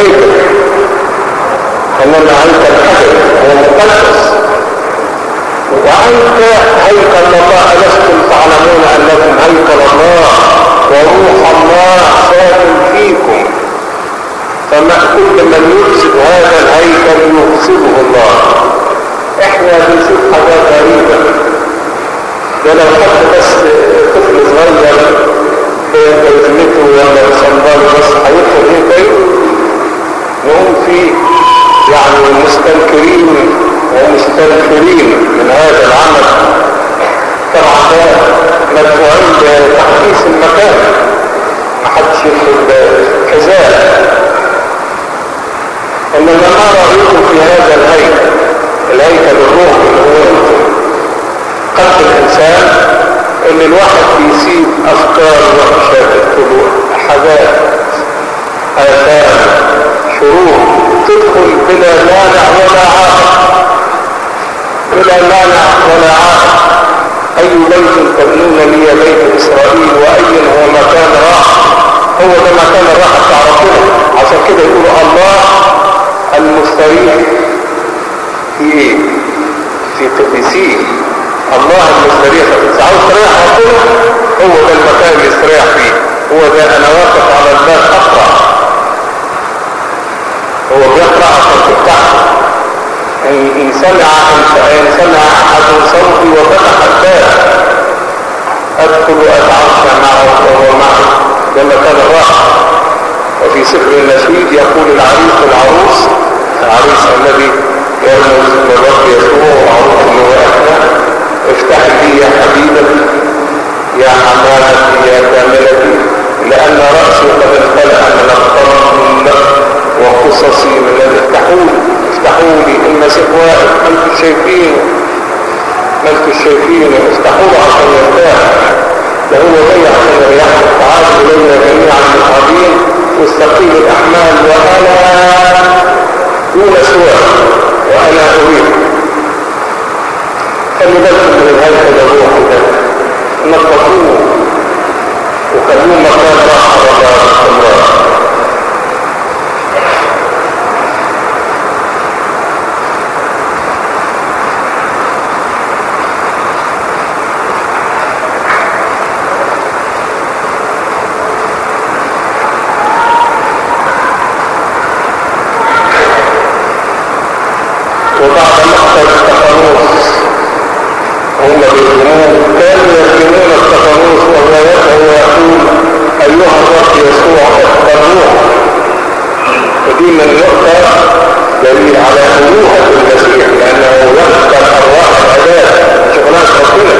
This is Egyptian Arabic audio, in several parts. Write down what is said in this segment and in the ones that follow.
هيكل انما هيكل حجر هو مقدس وانت هيكل الله الستم تعلمون انكم هيكل الله وروح الله ساكن فيكم فما كل من يفسد هذا الهيكل يفسده الله احنا بنشوف حاجات غريبة ده لو حد بس طفل صغير بإذنته ولا بصندال بس هيدخل ايه تاني نقوم في يعني مستنكرين ومستنكرين من هذا العمل طبعا ده مدفوعين بتحديث المكان ما حدش يدخل كذلك انما ما رأيكم في هذا الهيكل الهيكل الروح اللي هو انتم قلب الانسان ان الواحد بيسيب افكار وحشة تدخل حاجات اثار شرور تدخل بلا مانع ولا عائق بلا مانع ولا عائق اي بيت تبنون لي بيت اسرائيل واي هو مكان راحة هو ده مكان الراحة بتاع ربنا عشان كده يقولوا الله المستريح في ايه في قدسيه الله المستريح في عاوز تريح ربنا هو ده المكان اللي يستريح فيه هو ده انا واقف على الباب اقرا هو بيقرا عشان تفتحه ان إن سمع ان سمع احد صوتي وفتح الباب ادخل واتعشى معه وهو معي ده مكان الراحه وفي سفر النشيد يقول العريس العروس العريس الذي يرمز للرب يسوع وعروس اللي هو احنا افتح لي يا حبيبتي يا حمامتي يا كاملتي لان راسي قد امتلأ من الطرد وقصصي من افتحوا لي افتحوا لي المسيح واقف ما انتوا شايفينه ما انتوا شايفينه افتحوا له عشان يرتاح ده هو جاي عشان يريحكم تعالوا الينا جميعا المتعبين واستقيم الاحمال وانا دون سوى وانا اريد خلي بالكم من الهيكل الروح ده نظفوه وخلوه مكان راحه وبارك الله وبعد مقتل التقانوس هم بيرجموه كانوا يرجمون التقانوس وهو يدعو ويقول ايها الرب يسوع اقبلوه ودي من نقطة دليل على ألوهة المسيح لأنه يقبل أرواح العباد شغلات ربنا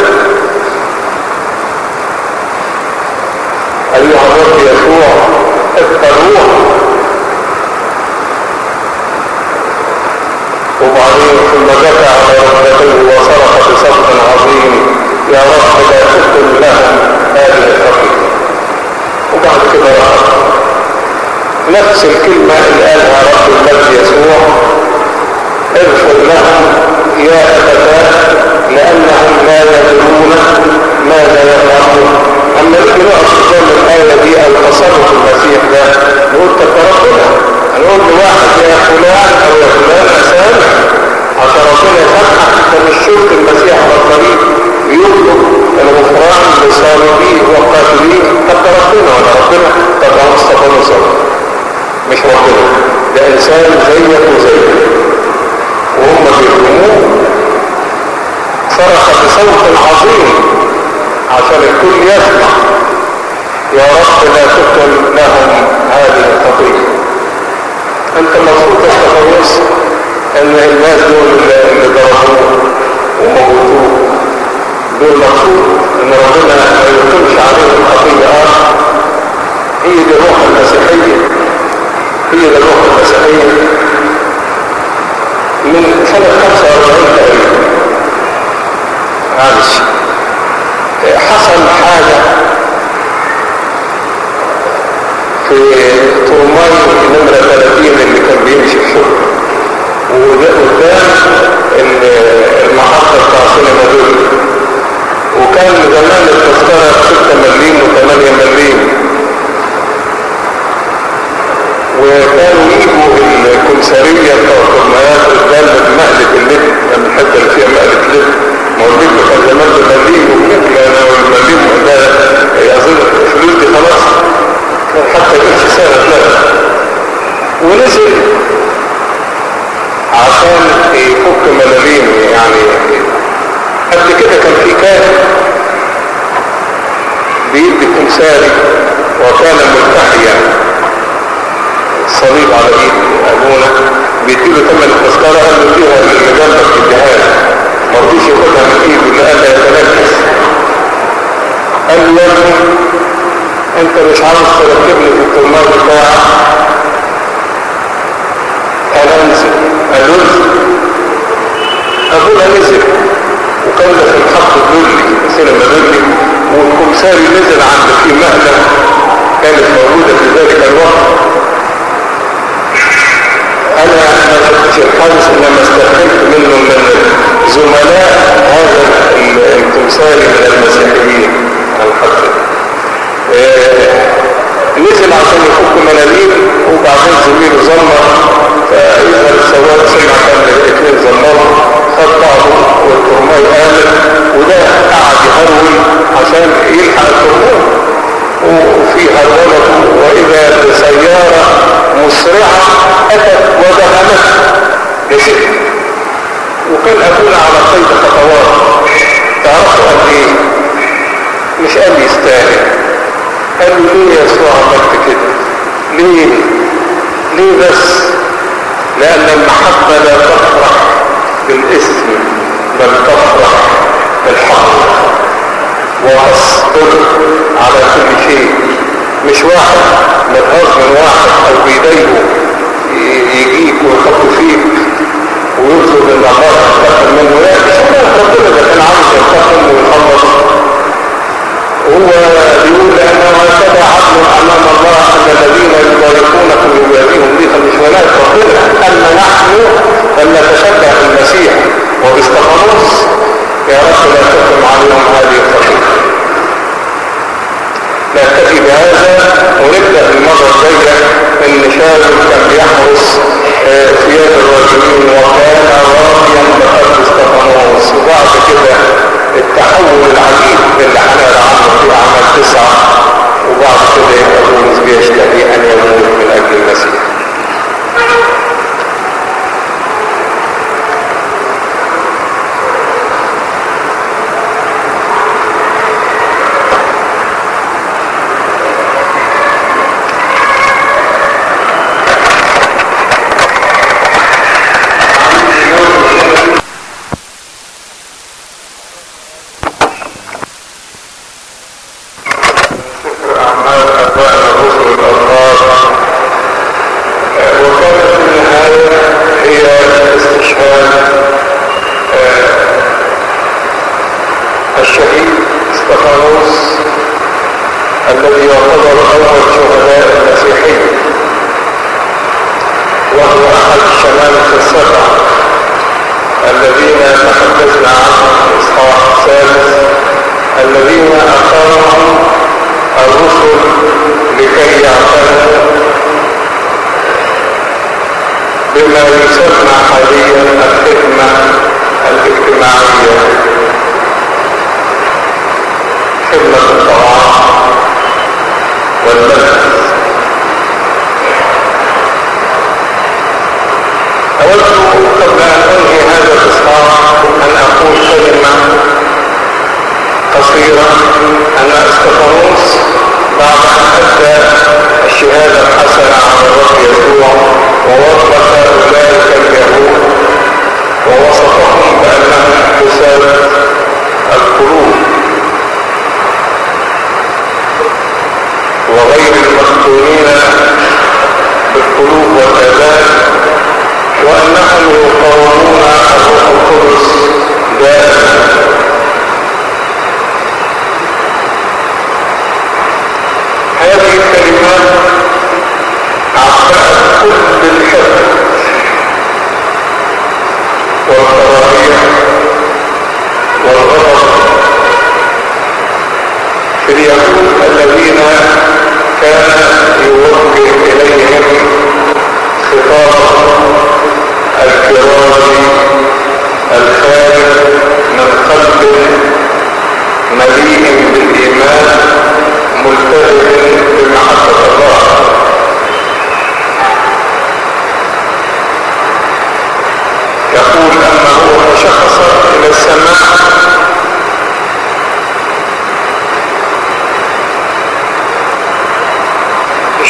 أيها الرب يسوع اقبلوه وبعدين ثم بكى على ركبتيه وصرخ بصوت عظيم يا رب لا تكن لهم هذه الخطيئة وبعد كده راح نفس الكلمة اللي قالها رب المجد يسوع اغفر لهم يا أبتاه لأنهم لا يدرون ماذا يفعلون أما نيجي نقف قدام الآية دي أو تصرف المسيح ده نقول تتركنا نقول لواحد يا فلان أو يا فلان أسامح عشان ربنا يسامحك أنت مش شفت المسيح على الطريق بيطلب الغفران لصالحيه وقاتليه تتركنا ولا ربنا طب هم استقبلوا صلاة مش ربنا ده إنسان زيك وزيك وهم بيرجموه صرخ بصوت عظيم عشان الكل يسمع يا رب لا تكن لهم هذه الخطيئة انت مبسوط يا خلاص ان الناس دول اللي ضربوه وموتوه دول مبسوط ان ربنا ما يكونش عليهم خطيئة آخر هي دي الروح المسيحية هي دي الروح المسيحية من سنة 45 تقريبا معلش حصل حاجة في طرماي نمرة 30 اللي كان بيمشي في شغل وده قدام المحطة بتاع سينما دول وكان زمان التذكرة 6 مليم و8 مليم وكانوا يجوا ونزل عشان يفك ملاليم يعني قبل كده كان في كاتب بيدي تمثالي وكان ملتحيا صليب على ايد ابونا بيديله ثمن التذكره قال له فيها اللي جنبك في الجهاز ما رضيش ياخدها من ايده اللي قال لا يتنفس قال له يا ابني انت مش عاوز تركبني في الترمال بتاعك انا انزل قال له انزل ابونا نزل وكان ده في الخط الدولي سينما دولي والكمساري نزل عند في مهنة كانت موجودة في ذلك الوقت انا ما كنتش الحارس انما استخدمت منه من زملاء هذا التمثالي من المسيحيين الحق نزل عشان يفك مناديل وبعدين زميله زمر فإذا السواق سمع كان الاثنين زمروا خد بعضه والترماي قامت وده قعد يهرول عشان يلحق الترماي وفي هرولته وإذا بسيارة مسرعة أتت ودهمته بشكل وكان أبونا على قيد خطوات تعرفوا قد إيه مش قال يستاهل قال له ليه يا يسوع عملت كده ليه ليه بس لأن المحبة لا تفرح بالاسم بل تفرح بالحق وتصبر على كل شيء مش واحد متهاز من واحد او بيضايقه يجيك ويحط فيك ويطلب ان الله يستقبل منه لا مش ربنا ده كان عاوز ينتقم ويخلص هو بيقول لانه هكذا عدل امام الله ان الذين يباركونكم يباركهم به مش ولاء ربنا اما نحن فلنتشبه بالمسيح وباستخلاص يا رب لا تحكم عليهم هذه الخطيئه نكتفي بهذا ونبدا المره الجايه ان شاذ كان بيحرس ثياب الراجلين وكان راضيا بقلب استفانوس وبعد كده التحول العجيب اللي هنقرا عنه في اعمال تسعه وبعد كده يبقى بولس بيشتهي ان يموت من اجل المسيح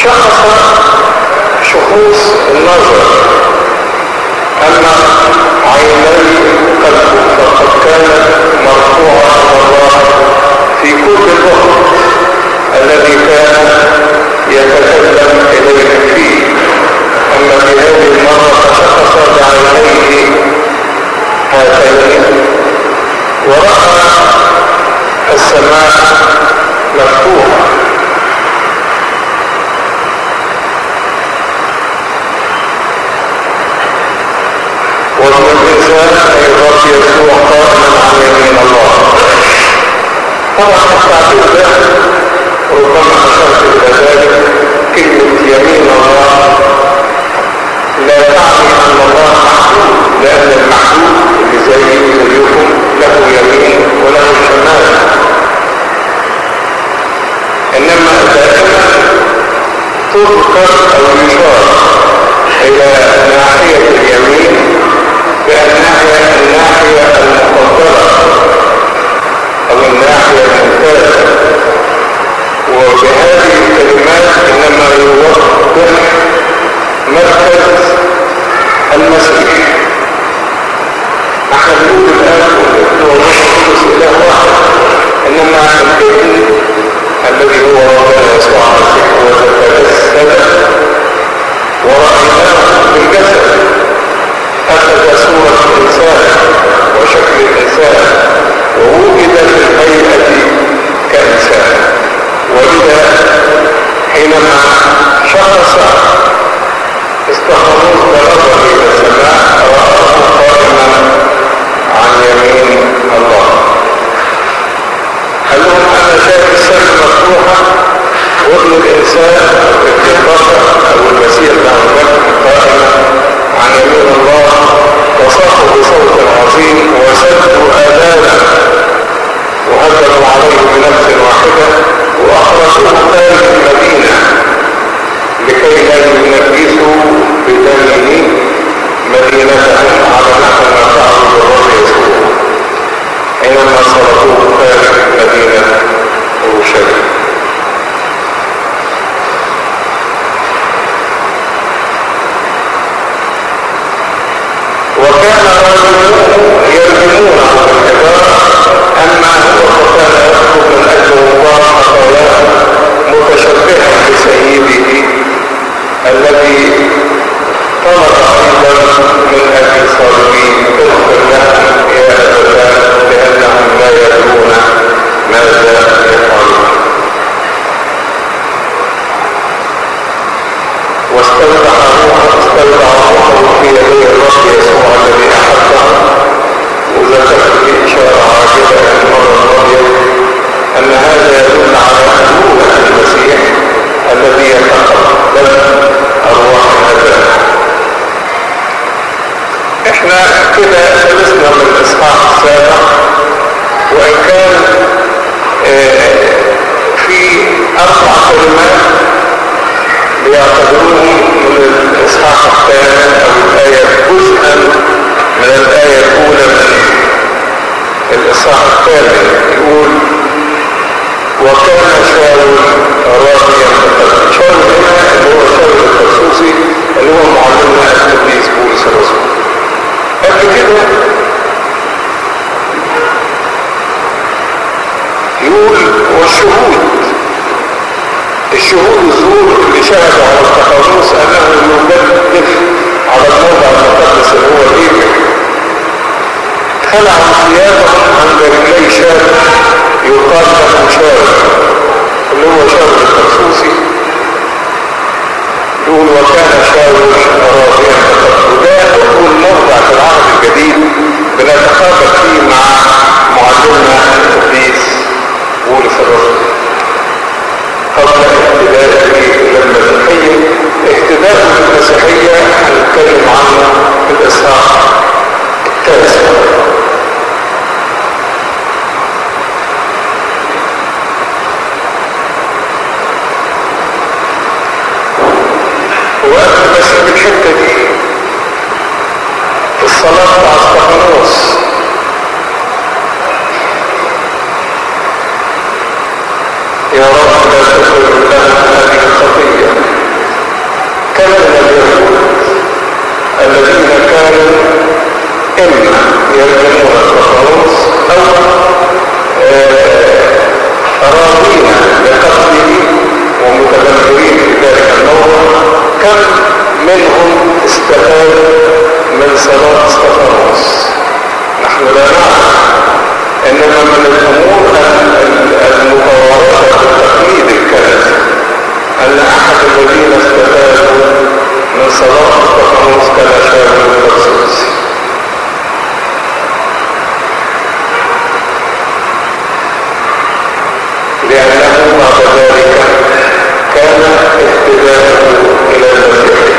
شخص شخوص النظر أما عيني قلبه فقد كانت مرفوعة الله في كل الوقت الذي كان يتكلم إليه فيه أما في هذه المرة فشخص بعينيه هاتين ورأى السماء مفتوحة ومن الإنسان أي الرب يسوع قائما عن يمين الله طبعا التعبير ده ربما أشرت إلى ذلك كلمة يمين الله لا تعني أن الله محدود لأن المحدود اللي زي زيكم له يمين وله شمال إنما دائما تذكر أو يشار إلى ناحية اليمين بأنها الناحية المفضلة أو الناحية الممتازة وبهذه الكلمات إنما يوضح مركز المسيح نحن بنقول الآن والابن والروح القدس إله واحد إنما الابن الذي هو ربنا يسوع المسيح هو تجسد ورأيناه بالجسد أخذ صورة الإنسان وشكل الإنسان ووجد في الهيئة كإنسان ولذا حينما شخص استخلص بنظر إلى السماء رآه قائما عن يمين الله قال لهم أنا شايف السماء مفتوحة وابن الإنسان ابن البشر أو المسيح له المجد قائما عن يمين الله وصاحوا بصوت عظيم وسدوا آذانا وهجروا عليه بنفس واحدة وأخرجوه خارج المدينة لكي لا ينجسوا بدمه مدينتهم على نحو ما فعلوا بالرب يسوع حينما صرفوه خارج مدينة أورشليم وكان رجلوه يرجمونه بالحجارة أما هو فكان يطلب من أجل الله خطاياه متشبها بسيده الذي طلب أيضا من أجل الصالحين اغفر لهم يا أبتان لأنهم لا يدرون ماذا يفعلون واستودع روحه استودع روحه في يدي الرب يسوع الذي أحبه وذكرت في إشارة عاجلة المرة الماضية أن هذا يدل على أنوبة المسيح الذي يتقبل أرواح الأباء احنا كده خلصنا من الإصحاح السابع وإن كان اه في أربع كلمات بيعتبروهم من الإصحاح الثامن أو الآية جزءا من الآية الأولى من الإصحاح الثامن يقول وكان شاول راضيا بقلبه شاول هنا اللي هو شاول الخصوصي اللي هو معلمنا القديس بولس الرسول قبل كده يقول والشهود الشهود الزور اللي شهدوا على التخلص انه يجدد على الموضع المقدس اللي هو الايبك خلعوا ثيابهم عند رجلي شاب يقال له شاب اللي هو شاب الخصوصي يقول وكان شاول راضيا وده اول موضع في العهد الجديد بنتخاطب فيه مع معلمنا القديس بولس الرسول قبل اهتدائه الى المسيحيه اهتداءه بالمسيحيه هنتكلم عنه في الاصحاح التاسع وقبل ما اسيب الحته دي في الصلاه مع استفانوس يا رب لا تغفر لنا هذه الخطيه كان من اليهود الذين كانوا إما يرجمون التخلص أو راضين بقتله ومتذكرين في ذلك الموضوع كم منهم استفاد من صلاة استفانوس نحن لا نعلم انما من الامور المتوارثة بالتقليد الكنسي ان احد الذين استفادوا من صلاة استفانوس كان شاول الترسوسي لأنه بعد ذلك كان اهتداءه إلى المسيح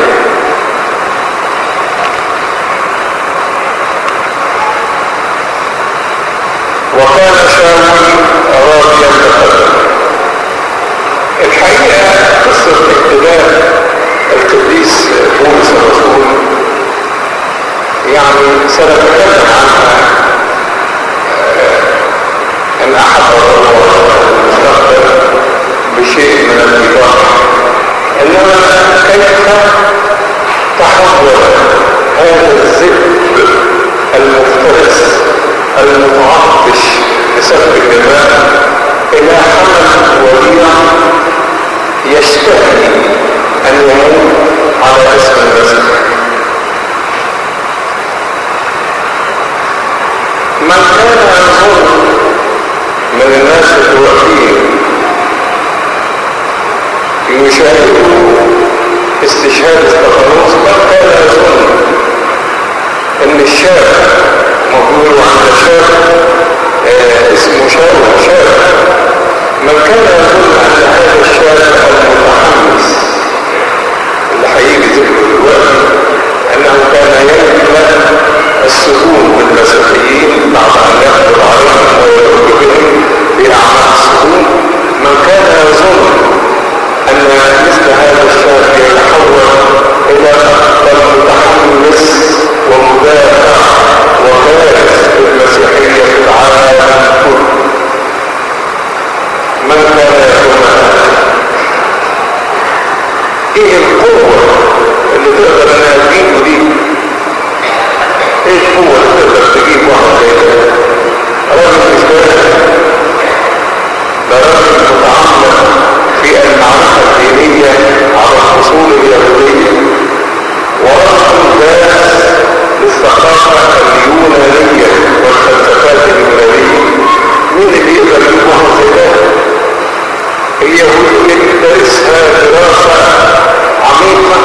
وكان شاول راضيا بقدره الحقيقة قصة اهتداء القديس بولس الرسول يعني سنتكلم عنها ان احد المستقبل بشيء من الايضاح انما كيف تحول هذا الذئب المفترس المتعطش بسبب الدماء الى حمل وديع يشتهي ان يموت على اسم المسيح من كان يظن من الناس الوحيد يشاهدوا استشهاد استفانوس من كان يظن ان الشاب مقبول عند شاب آه اسمه شاب شاب من كان يظن ان هذا الشاب المتحمس اللي هيجي ذكره دلوقتي انه كان يملا السجون بالمسيحيين بعد ان يقبض عليهم ويرد بهم باعمال السجون من كان يظن ان مثل هذا الشاب يتحول الى اكثر متحمس ومدافع وبارز بالمسيحيه في العالم كله من كان يظن هذا ايه القوه اللي تقدر انها تجيبه دي ايه القوة اللي تقدر تجيب واحد زي كده راجل مش بارد ده راجل متعمق في المعرفة الدينية على الفصول اليهودية ورجل دارس للثقافة اليونانية والفلسفات اليونانية مين اللي يقدر يجيب واحد زي ده؟ اليهودية تدرسها دراسة عميقة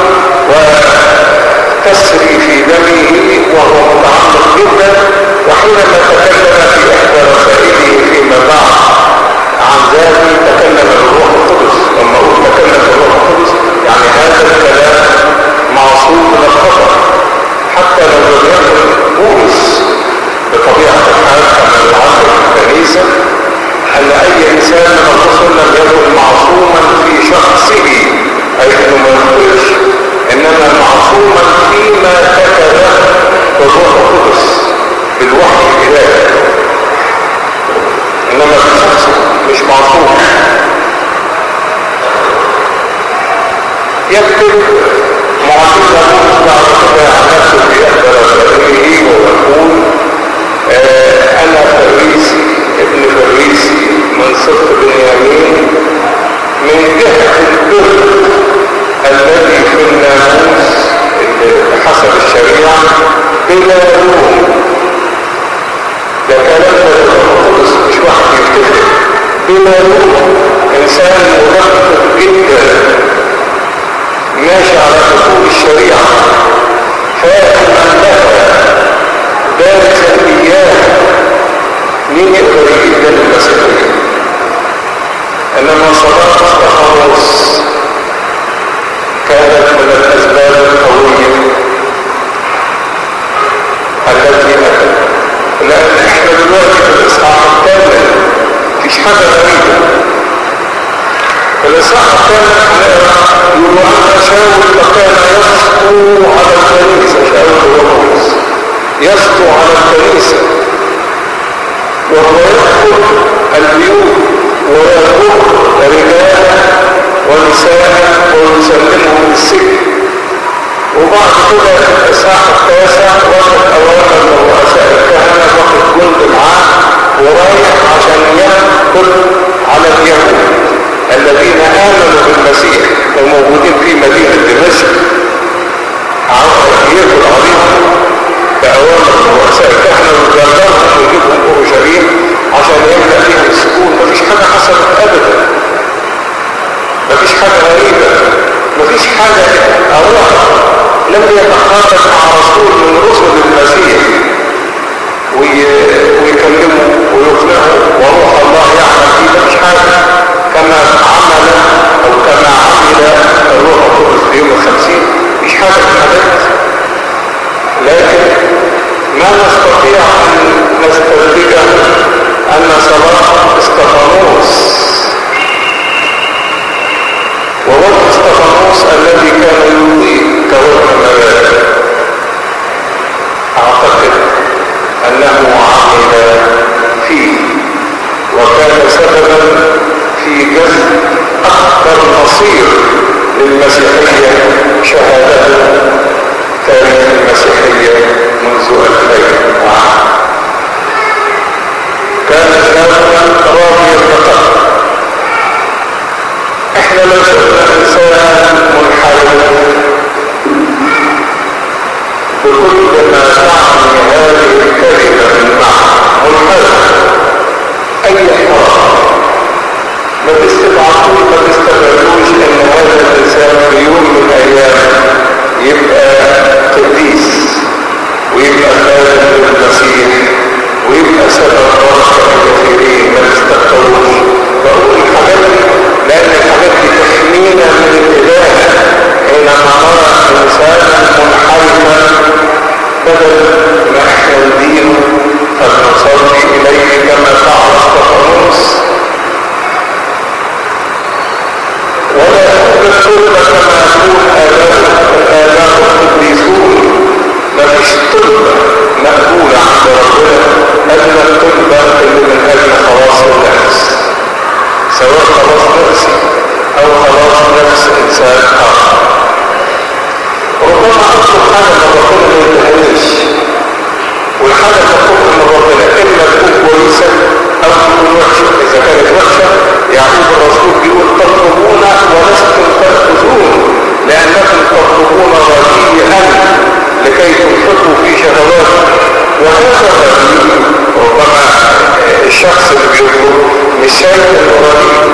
وتسري في دمه وهو متعمق جدا وحينما تكلم في احدى رسائله فيما بعد عن ذلك تكلم الروح القدس لما اقول تكلم الروح القدس يعني هذا الكلام معصوم من الخطا حتى لو لم يكن بولس بطبيعه الحال كما يتعلق الكنيسه ان اي انسان من الرسل لم يكن معصوما في شخصه اي انه ما يخطئش انما معصوما فيما كتبه الروح القدس بالوحي الالهي انما في شخصه مش معصوم يكتب معجزة بعد كده عن نفسه في احدى رسائله ويقول آه انا فريسي ابن فريسي من صدق بنيامين من جهة البر الذي في الناموس حسب الشريعة بلا لوم ده كلام القدس مش واحد يفتكر بلا لوم انسان مدقق جدا ماشي على خطوط الشريعة فاهم انها دارس اياه مين يقدر يجيب ده المسيحية انما صلاة التخلص كانت من الاسباب القوية التي اتت لان احنا دلوقتي في الاصحاح الثامن مفيش حاجة غريبة في الاصحاح الثامن هنقرا يقول ان شاول فكان يسطو على الكنيسة شاول ورموز يسطو على الكنيسة وهو يدخل البيوت ويأخذ رجالا ونساء ويسلمهم السجن وبعد كده في الإصحاح التاسع واخد أوامر من رؤساء الكهنة واخد جند معاه ورايح عشان يقتل على اليهود الذين آمنوا بالمسيح وموجودين في مدينة دمشق يقتل عليهم بأوامر من رؤساء الكهنة وجردهم ويجيبهم أورشليم عشان يملأ فيهم السكون مفيش حاجة حصلت أبدا مفيش حاجة غريبة مفيش حاجة أروح لم يتخاطب مع رسول من رسل المسيح ويكلمه ويقنعه وروح الله يعمل فيه مفيش حاجة كما عمل أو كما عمل الروح القدس في يوم الخمسين مش حاجة حدث لكن ما نستطيع أن نستنتج أن صلاة استفانوس ووجه استفانوس الذي كان يضيء كوجه ملاك اعتقد انه عمل فيه وكان سببا في جذب اكثر مصير للمسيحيه شهادته تاريخ المسيحيه منذ الفين عام كان شابا راضيا بقلبه احنا لو شفنا انسان منحرف بكل ما تعني هذه الكلمه من معنى منحرف اي احترام ما تستبعدوش ما تستبعدوش ان هذا الانسان في يوم من الايام يبقى قديس ويبقى خادم للمسيح ويبقى سبب بركه لكثيرين ما تستبعدوش بقول الحاجات دي لأن الحاجات دي تحمينا من الإله حينما نرى إنسانا منحرفا بدل ما احنا ندينه فلنصلي إليه كما فعل استفانوس ولا يكون الطلبة كما يقول آباء الآباء القديسون مفيش طلبة مقبولة عند ربنا أدنى الطلبة اللي من أجل خلاص الناس سواء خلاص نفسي او خلاص نفس انسان اخر ربما اطلب حاجه من ربنا ما ينتهيش والحاجه تطلب من ربنا اما تكون كويسه او تكون وحشه اذا كانت وحشه يعقوب الرسول بيقول تطلبون ولستم تاخذون لانكم تطلبون رديئا لكي تنفقوا في شهوات وهذا الرديء ربما الشخص اللي بيطلب مش شايف القرآن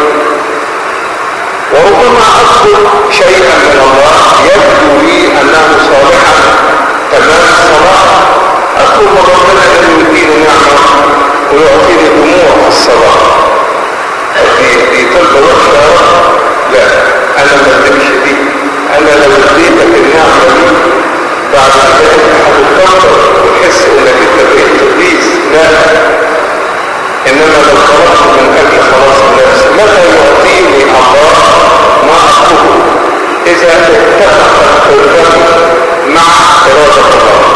وربما أطلب شيئا من الله يبدو لي أنه صالحا تمام الصلاة أطلب من ربنا أن يديني نعمة ويعطيني دموع الصلاة دي دي طلبة وحشة يا رب لا أنا ما ادريش دي أنا لو اديتك النعمة دي بعد كده أنت هتتكبر وتحس إنك أنت بقيت قديس لا انما لو خرجت من اجل خلاص النفس متى يعطيني الله ما اطلبه اذا اتفق القربان مع اراده الله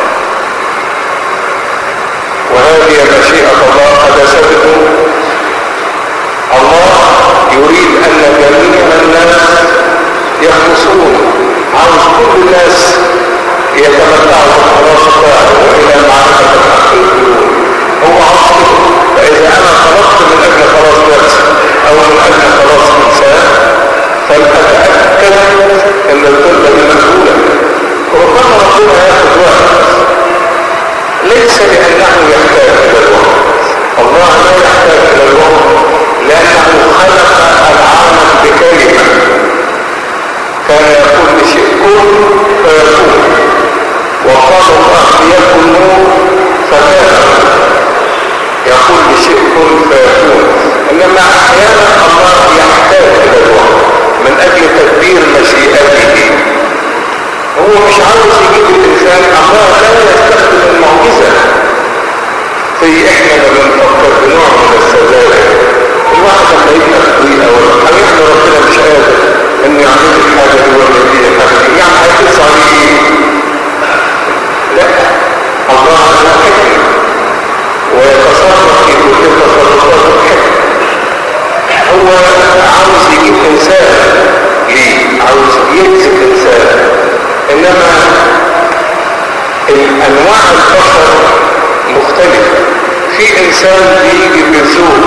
وهذه مشيئه الله حدثته الله يريد ان جميع الناس يخلصون عاوز كل الناس يتمتعوا بالخلاص بتاعه والى معرفه الحق يقولون هو عاوز كده فإذا أنا خلصت من أجل خلاص نفسي أو من أجل خلاص إنسان فلأتأكد أن الطلبة دي مقبولة ربما ربنا ياخد وقت ليس لأنه يحتاج إلى الوقت الله لا يحتاج إلى الوقت لأنه خلق العالم بكلمة كان يقول لشيء كن فيكون وقال الله ليكن نور فكان يقول بشيء كن فيكون انما احيانا الله يحتاج الى الوقت من اجل تدبير مشيئته هو مش عاوز يجيب الانسان الله لا يستخدم المعجزه زي احنا لما نفكر بنوع من السذاجه الواحد لما يبقى في او هيحمد ربنا مش قادر انه يعمل الحاجه دي ولا دي الحاجه دي يعني هيقص عليه لا الله لا حكمه ويتصرف في كل تصرفات الحكم هو عاوز يجيب انسان ليه عاوز يجذب انسان انما انسان بيجي بيزور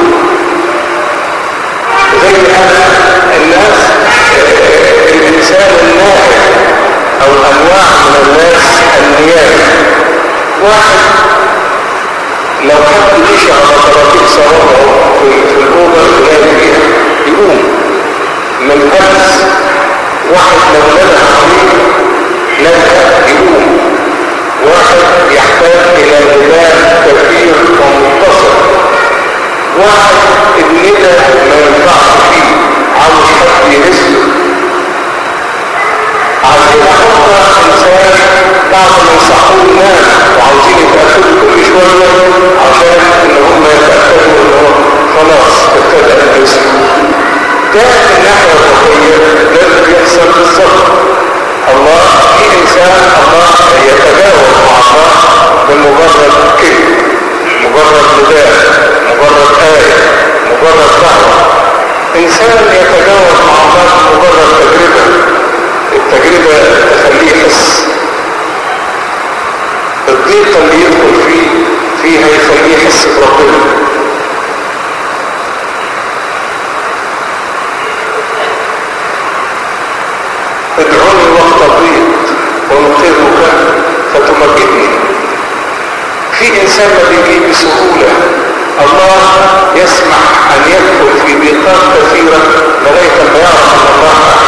زي انا الناس الانسان الناهي او انواع من الناس النيابي واحد لو حد مشي على طراطيق صوابعه في, في الاوضه اللي فيها يقوم من همس واحد لو نده عليه نده يقوم واحد يحتاج الى نداء كثير ومتصل واحد الندى ما ينفعش فيه عاوز حد يهزه عايزين احط انسان بعد ما ينصحوه الناس وعاوزين يتاكدوا كل شويه عشان ان هم يتاكدوا ان هو خلاص ابتدى الجسم ده الناحيه الروحيه ده اللي بيحصل بالظبط الله في انسان الله يتجاوز مع الله بمجرد كلمه مجرد نداء مجرد آية مجرد دعوة إنسان يتجاوز مع الله مجرد تجربة التجربة تخليه يحس الضيقة اللي يدخل فيه فيها يخليه يحس بربنا ادعوني وقت الضيق وانقذك فتمجدني في انسان ما بيجي بسهولة الله يسمح ان يدخل في ضيقات كثيرة لغاية ما يعرف ان الله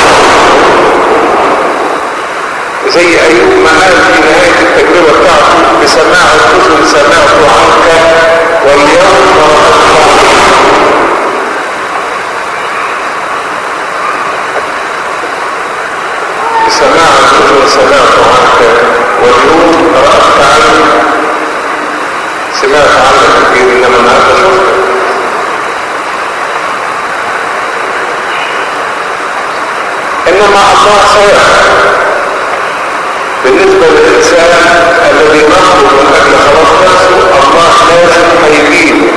زي ايوب ما قال في نهاية التجربة بتاعته بسماع الرسل سمعت عنك واليوم رأيت بسماع الرسل سمعت عنك واليوم رأت عني سمعت عنك كثير انما النهارده شفتك انما الله سيعلم بالنسبه للانسان الذي نطلب من اجل خلاص نفسه الله لازم هيجيبه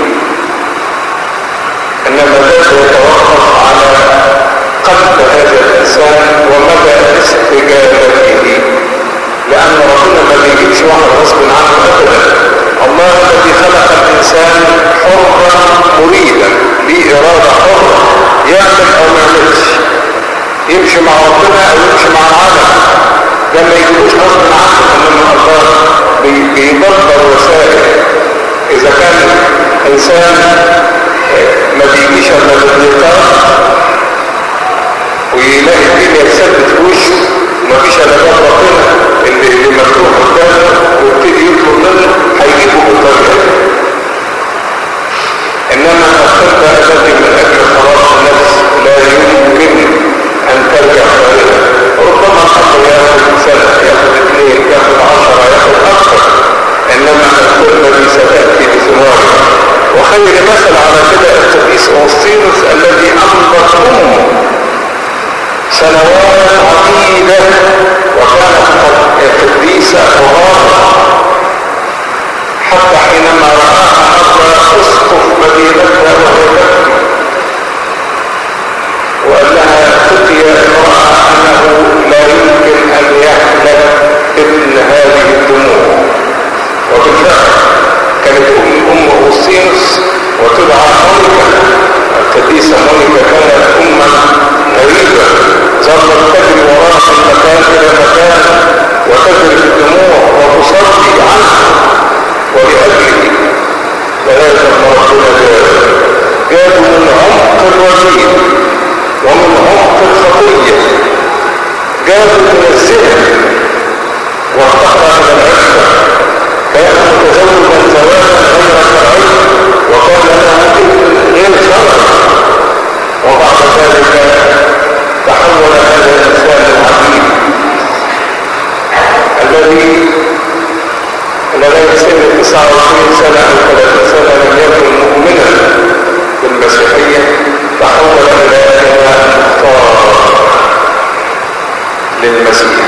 انما ذلك يتوقف على قلب هذا الانسان ومدى استجابته لان ربنا ما بيجيبش واحد غصب عنه ابدا الله الذي خلق الانسان حرا مريدا ليه اراده حره يعمل او ما يعملش يمشي مع ربنا او يمشي مع العالم ده ما يجيبوش غصب عنه انما الله بيدبر وسائل اذا كان انسان ما بيجيش الا بالضيقات ويلاقي الدنيا تثبت في وشه ومفيش الا باب ربنا اللي اللي مفتوح قدامه ويبتدي يطلب منه هيجيبه بالطريقه دي انما الخطه التي من اجل خلاص النفس لا يمكن ان ترجع طريقها ربما الامر ياخذ سنه ياخذ اثنين ياخذ عشره ياخذ اكثر انما الخطه دي ستاتي بثمارها وخير مثل على كده القديس اوسطينوس الذي انبت امه سنوات عديدة وكانت قديسة وغارة حتى حينما رآها مرة اسقف مدينتها وهي تبكي وقال لها خطي يا امرأة انه لا يمكن ان يحلك ابن هذه الدموع وبالفعل كانت ام ام اوسينوس وتدعى مونيكا القديسة مونيكا كانت اما غريبة ظلت تجري وراء من مكان الى مكان وتجري الدموع وتصلي عنه ولاجله فهذا ما ربنا جاب جابوا من عمق الرجيم ومن عمق الخطيه جابوا من الذهن وارتقى من العفه كان متزوجا زواجا غير شرعي وكان له ابن غير شرعي وبعد ذلك تحول هذا الانسان العظيم الذي لغايه سن 29 سنه او 30 سنه لم يكن مؤمنا بالمسيحيه تحول الى اله مختار للمسيح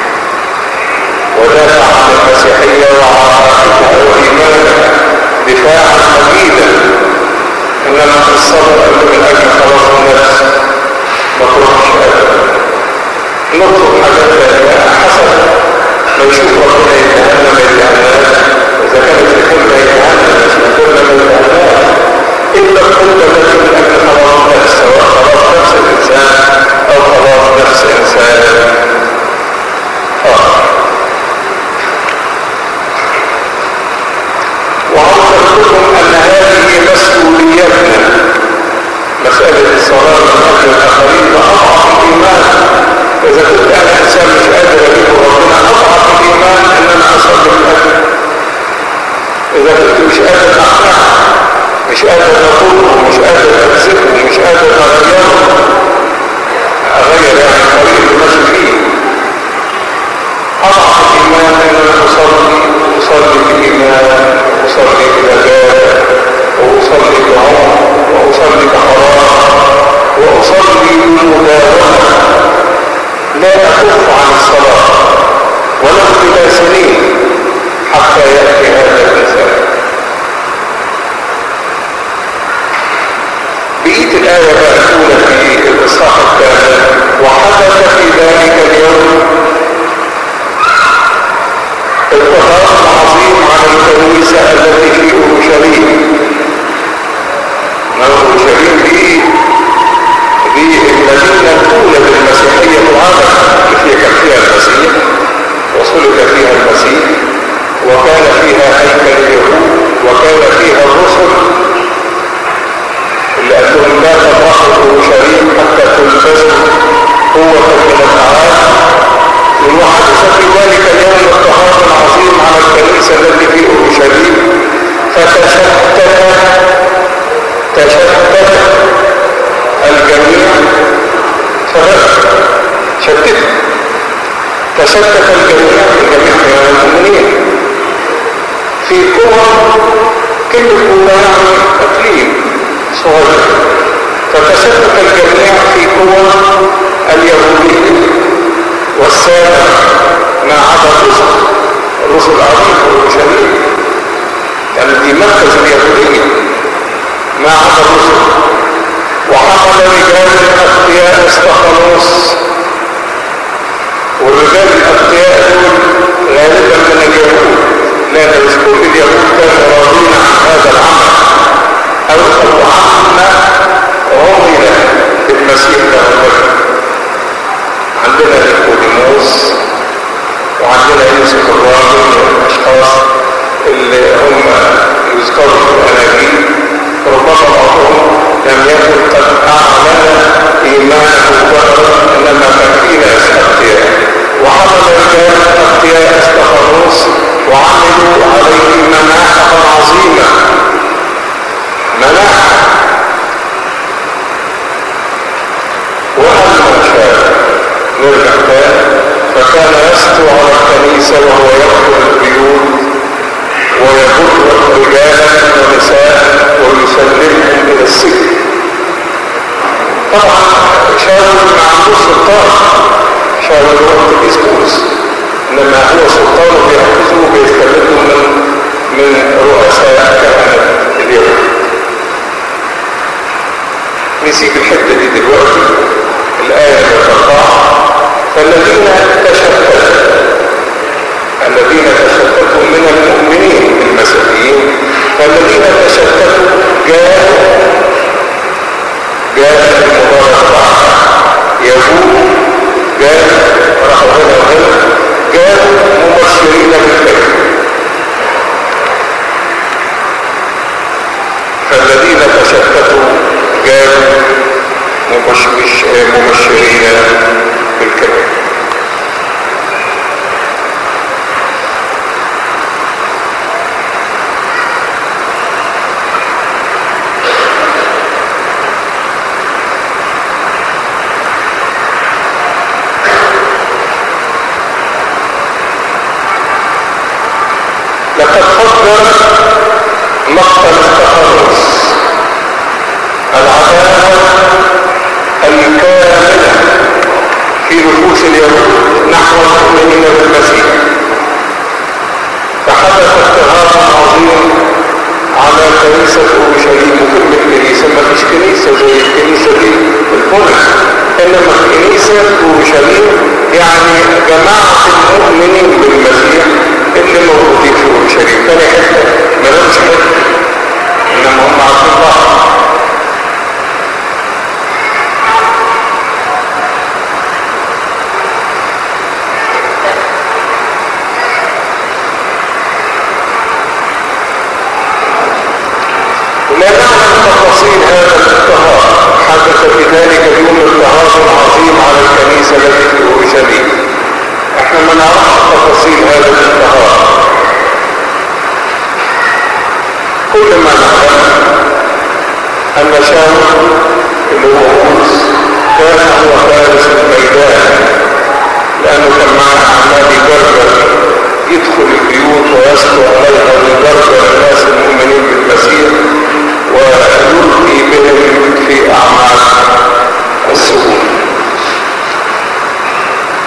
ودافع عن المسيحيه وعقائدها وايمانها دفاعا مجيدا انما في الصبر من اجل خلاص النفس ما تروحش ابدا نطلب حاجات ثانيه حسب ما يشوف ربنا يتهنى ما يتهناش اذا كانت الكلمه يتهنى مش الكلمه ما لا أكف عن الصلاة ولو بلا سنين حتى يأتي هذا المثال بقيت الآية بقى الأولى في الإصحاح الثاني وحدث في ذلك اليوم اضطهاد عظيم على الكنيسة التي في أورشليم أورشليم دي دي المدينة الأولى للمسيحية في العالم التي كان فيها المسيح وصلب فيها المسيح وكان فيها هيكل اليهود وكان فيها الرسل اللي قال لهم لا تبرحوا اورشليم حتى تلبسوا قوة من التعالى وحدث في ذلك اليوم اضطهاد عظيم على الكنيسة التي في اورشليم فتشتت تشتت الجميع فرق شتت تشتت الجميع الجميع من المؤمنين في قوة كل قوة يعني اقليم صغير فتشتت الجميع في قوة اليهودية والسادة ما عدا الرسل الرسل العظيم والمشاهدين يعني دي مركز اليهودية ما عدا الرسل وحمل رجال الأخطياء استخلص والرجال الأخطياء دول غالبا من اليهود لأن مش كل اليهود كانوا راضين عن هذا العمل أو أو عم عمل بالمسيح له البشر عندنا نيكوديموس وعندنا يوسف الراجل والاشخاص اللي هم يذكروا في الاناجيل ربما بعضهم لم يكن قد اعلن ايمانه فقط انما كان في ناس اختيار وحمل رجال اختيار استخلص وعملوا عليه مناحه عظيمه مناحه واما شاء نرجع تاني فكان يسطو على الكنيسة وهو يدخل البيوت ويجر رجالا ونساء ويسلمهم إلى السجن طبعا شاول ما عندوش سلطان شاول هو الإسكوس إنما هو سلطانه بيأخذه وبيستمده من من رؤساء كهنة اليهود نسيب الحتة دي دلوقتي الآية الأربعة فالذين تشتتوا الذين تشتتوا من المؤمنين المسيحيين فالذين تشتتوا جاءوا جاء المبارك يهود جاء راحوا هنا وهنا جاءوا مبشرين بالخير فالذين تشتتوا جاءوا مبشرين بالكلام لقد فضل مقتل التخلص العداوة الكاملة في نفوس اليهود نحو المؤمنين بالمسيح فحدث اضطهاد عظيم على كنيسة أورشليم وكلمة كنيسة ما فيش كنيسة زي الكنيسة دي البنى إنما كنيسة أورشليم يعني جماعة المؤمنين بالمسيح اللي موجودين في أورشليم تاني حتة ما لهمش حتة إنما هم عارفين بعض لا نعلم تفاصيل هذا الاضطهاد حدث في ذلك اليوم اضطهاد عظيم على الكنيسة التي في أورشليم احنا ما نعرفش تفاصيل هذا الاضطهاد كل ما نعلم أن شاول اللي هو بولس كان هو فارس الميدان لأنه كان معاه عمال يجرجر يدخل البيوت ويسطو عليها ويجرجر الناس المؤمنين بالمسيح ويلقي بهم في أعمال السجون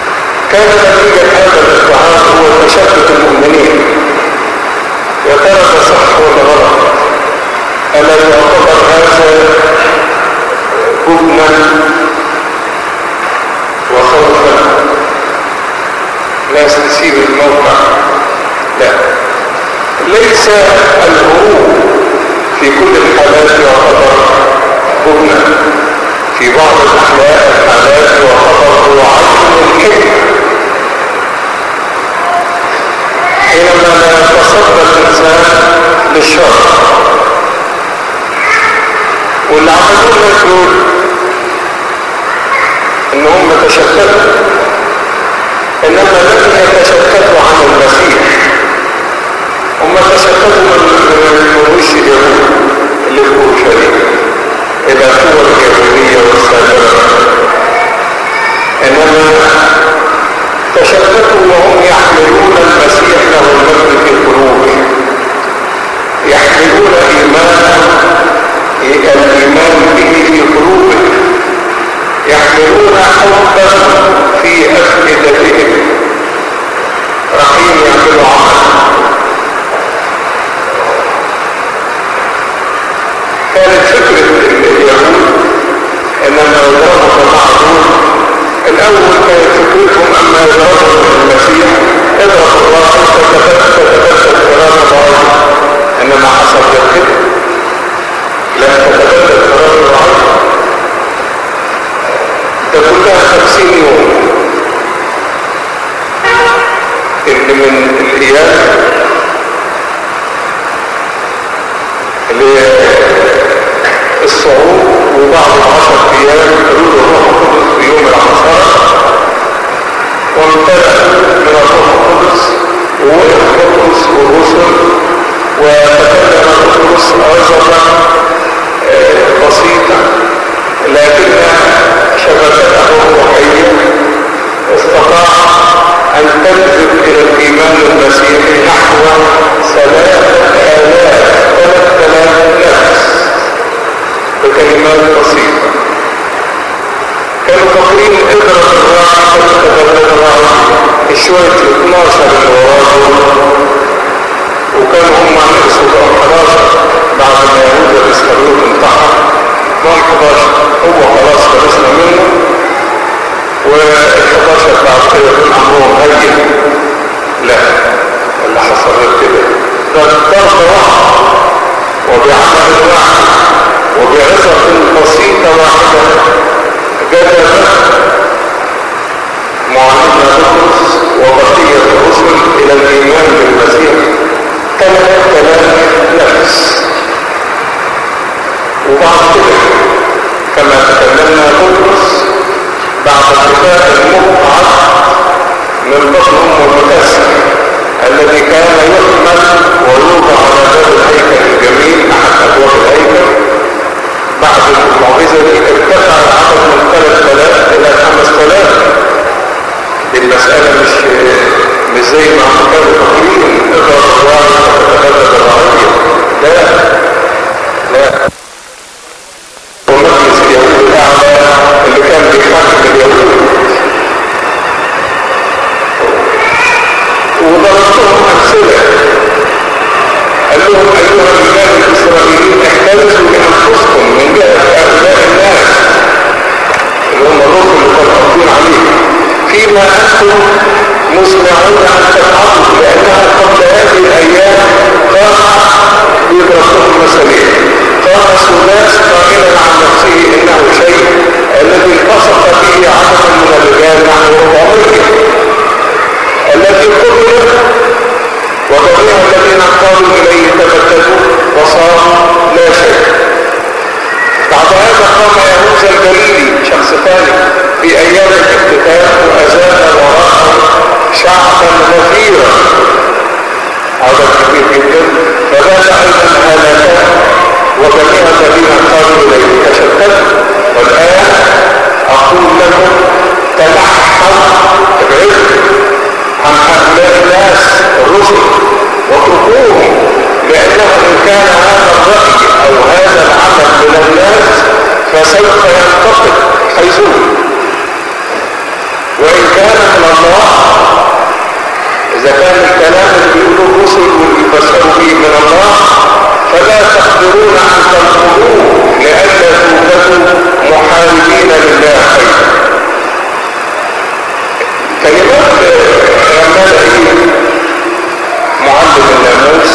كان نتيجة هذا الاضطهاد هو تشتت المؤمنين يا ترى ده صح ولا غلط ألا يعتبر هذا جبنا وخوفا ناس تسيب الموقع لا ليس الهروب في كل الحالات يعتبر جبنا في بعض الأحيان الحالات يعتبر هو عدم الكذب حينما لا يتصدى الإنسان للشر واللي عملوه الناس دول ان هم تشتتوا انما لم يتشتتوا عن المسيح هم تشتتوا من وش اليهود اللي في اورشليم الى القوى اليهوديه والسابقه انما تشتتوا وهم يحملون المسيح له المجد في قلوبهم يحملون ايمانا الايمان به في قلوبهم يحملون حبا في افئدتهم رحيم يعملوا عمل كانت فكرة اليهود انما يضربوا جماعة دول الاول كانت فكرتهم اما يضربوا المسيح اضرب الله تتفتت تتفتت كرامة الله انما حصل كده لم تتبدل قرار العرض ده كلها خمسين يوم اللي من الايام اللي الصعود وبعد العشر ايام حلول الروح القدس في يوم العصر وامتلأ من الروح القدس ووقف بطرس والرسل وتكلم بطرس عظما بسيطة لكن شبكته الروحية استطاع أن تنزل إلى الإيمان المسيحي نحو ثلاثة آلاف ثلاثة آلاف نفس بكلمات بسيطة كانوا فاكرين اضرب الراعي فتتبدل الراعي شوية 12 اللي وراه وكانوا هم نقصوا بقى 11 بعد ما يهود الاسكالوت انتحر بقى 11 هو خلاص خلصنا منه وال 11 بعد كده يكون عمرهم هين لا اللي حصل غير كده ده ضربة واحدة وبعمل واحد وبعظة بسيطة واحدة جذب معلمنا بطرس وبقية الرسل إلى الإيمان بالمسيح ثلاث آلاف نفس وبعد كده كما تكلمنا بطرس بعد الكتاب المقعد من بطن أم المكسر الذي كان يحمل ويوضع على باب الهيكل الجميل أحد أبواب الهيكل بعد المعجزة دي ارتفع العدد من 3000 إلى 5000 المسألة مش مش زي ما هم كانوا فاكرين اضرب الراعي فتتبدل الرعية لا لا ومجلس اليهود الأعلى اللي كان بيحكم اليهود وضربتهم أمثلة قال لهم أيها الرجال الإسرائيليين احترزوا بأنفسكم من جهة هؤلاء الناس اللي هم الرسل اللي كانوا قابضين عليهم فيما أنتم مسمعون أن تفعلوا لأنها قبل هذه الأيام قام بيضربهم مثلين قام سداس قائلا عن نفسه إنه شيء الذي التصق به عدد من الرجال نحو 400 الذي قتل وجميع الذين قالوا إليه تبتدوا وصار لا شيء بعد هذا قام يهوذا الجليلي شخص ثاني في ايام الافتتاح وازال وراءه شعبا غفيرا عدد كبير جدا فبات ايضا هلاكا وجميع الذين قالوا اليه تشتتوا والان اقول إذا كان الكلام اللي بيقولوا الرسل واللي بشروا به من الله فلا تقدرون أن تنقلوه لئلا توجدوا محاربين لله خيرا كلمات رمال عيد معلم الناموس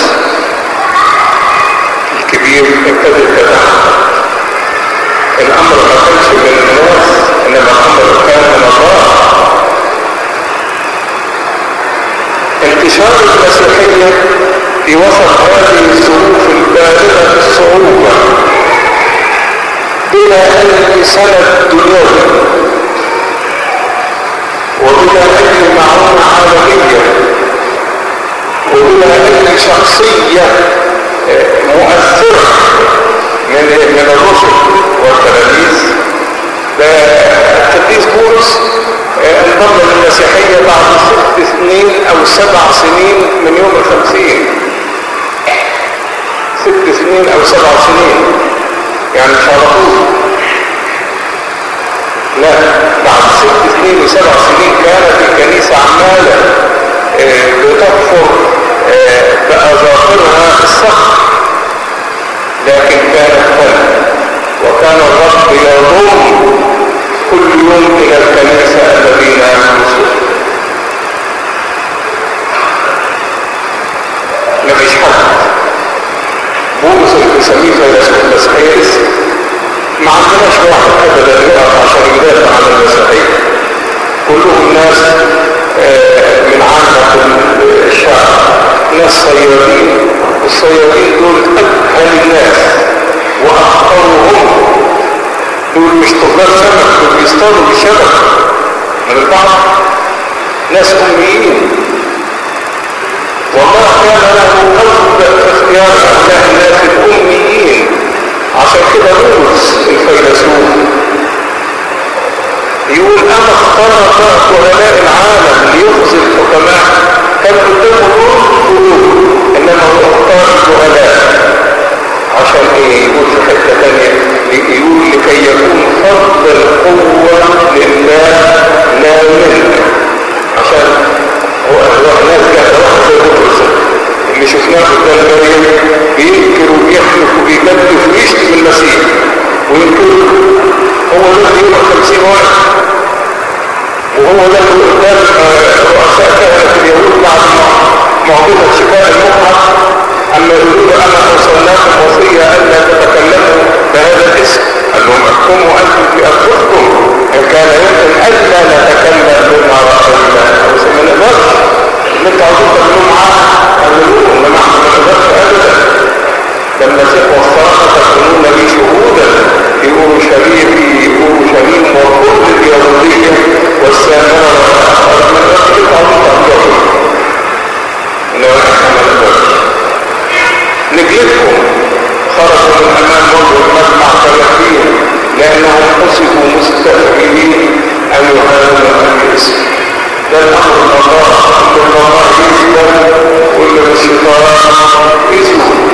الكبير ابتدت تتعامل الامر ما كانش من الناس انما الامر كان من الله انتشار المسيحية في وسط هذه الظروف البالغة الصعوبة بلا أي سند دنيوي وبلا أي معونة عالمية وبلا أي شخصية مؤثرة من من الرسل والتلاميذ القديس بولس انضم للمسيحية بعد ست سنين او سبع سنين من يوم الخمسين ست سنين او سبع سنين يعني مش على طول لا بعد ست سنين وسبع سنين كانت الكنيسة عمالة بتكفر بأظافرها الصخر لكن كانت فن وكان الرب يضم كل يوم الى الكنيسة الذين يخلصون مفيش حد بولس اللي بيسميه فيلسوف المسيحية ما عندناش واحد ابدا يقف عشان يدافع عن المسيحية كلهم ناس من عامة الشعب ناس صيادين الصيادين دول أجهل الناس وأخطرهم دول مش طلاب سمك دول بيصطادوا بالشبك من البحر ناس أميين والله كان له قصد في اختيار هؤلاء الناس الأميين عشان كده بولس الفيلسوف يقول أنا اخترت علماء العالم ليخزي الحكماء كان قدامه قلوب إنما هو اختار الجهلاء عشان ايه يقول في حتة تانية يقول لكي يكون فضل القوة لله لا منك عشان هو هو ناس جاهزة واحد زي بطرس اللي شفناه قدام مريم بينكر وبيحلف وبيجدف ويشتم المسيح وينكر هو ده اللي يوم خمسين واحد وهو ده اللي قدام رؤساء كهنة اليهود بعد معجزة شفاء المقعد أما يقولون أنا أرسلناكم وصية ألا تتكلموا بهذا الاسم قال لهم احكموا أنتم في أنفسكم إن كان يمكن ألا نتكلم بما رأينا أو ما نقدرش اللي أنتوا عاوزين تعملوه معاه اعملوه إنما احنا ما نقدرش أبدا لما المسيح وصانا تكونون لي شهودا في أورشليم في أورشليم وكل اليهودية والسامرة والأخبار من رأيك عاوزين تعملوه إنما احنا ما نقدرش نجلدهم خرجوا من امام وجه المجمع ثلاثين لانهم قصدوا مستهزئين ان يهانوا الاسم ده الامر الله ان الله يسلم واللي الشيطان يسلم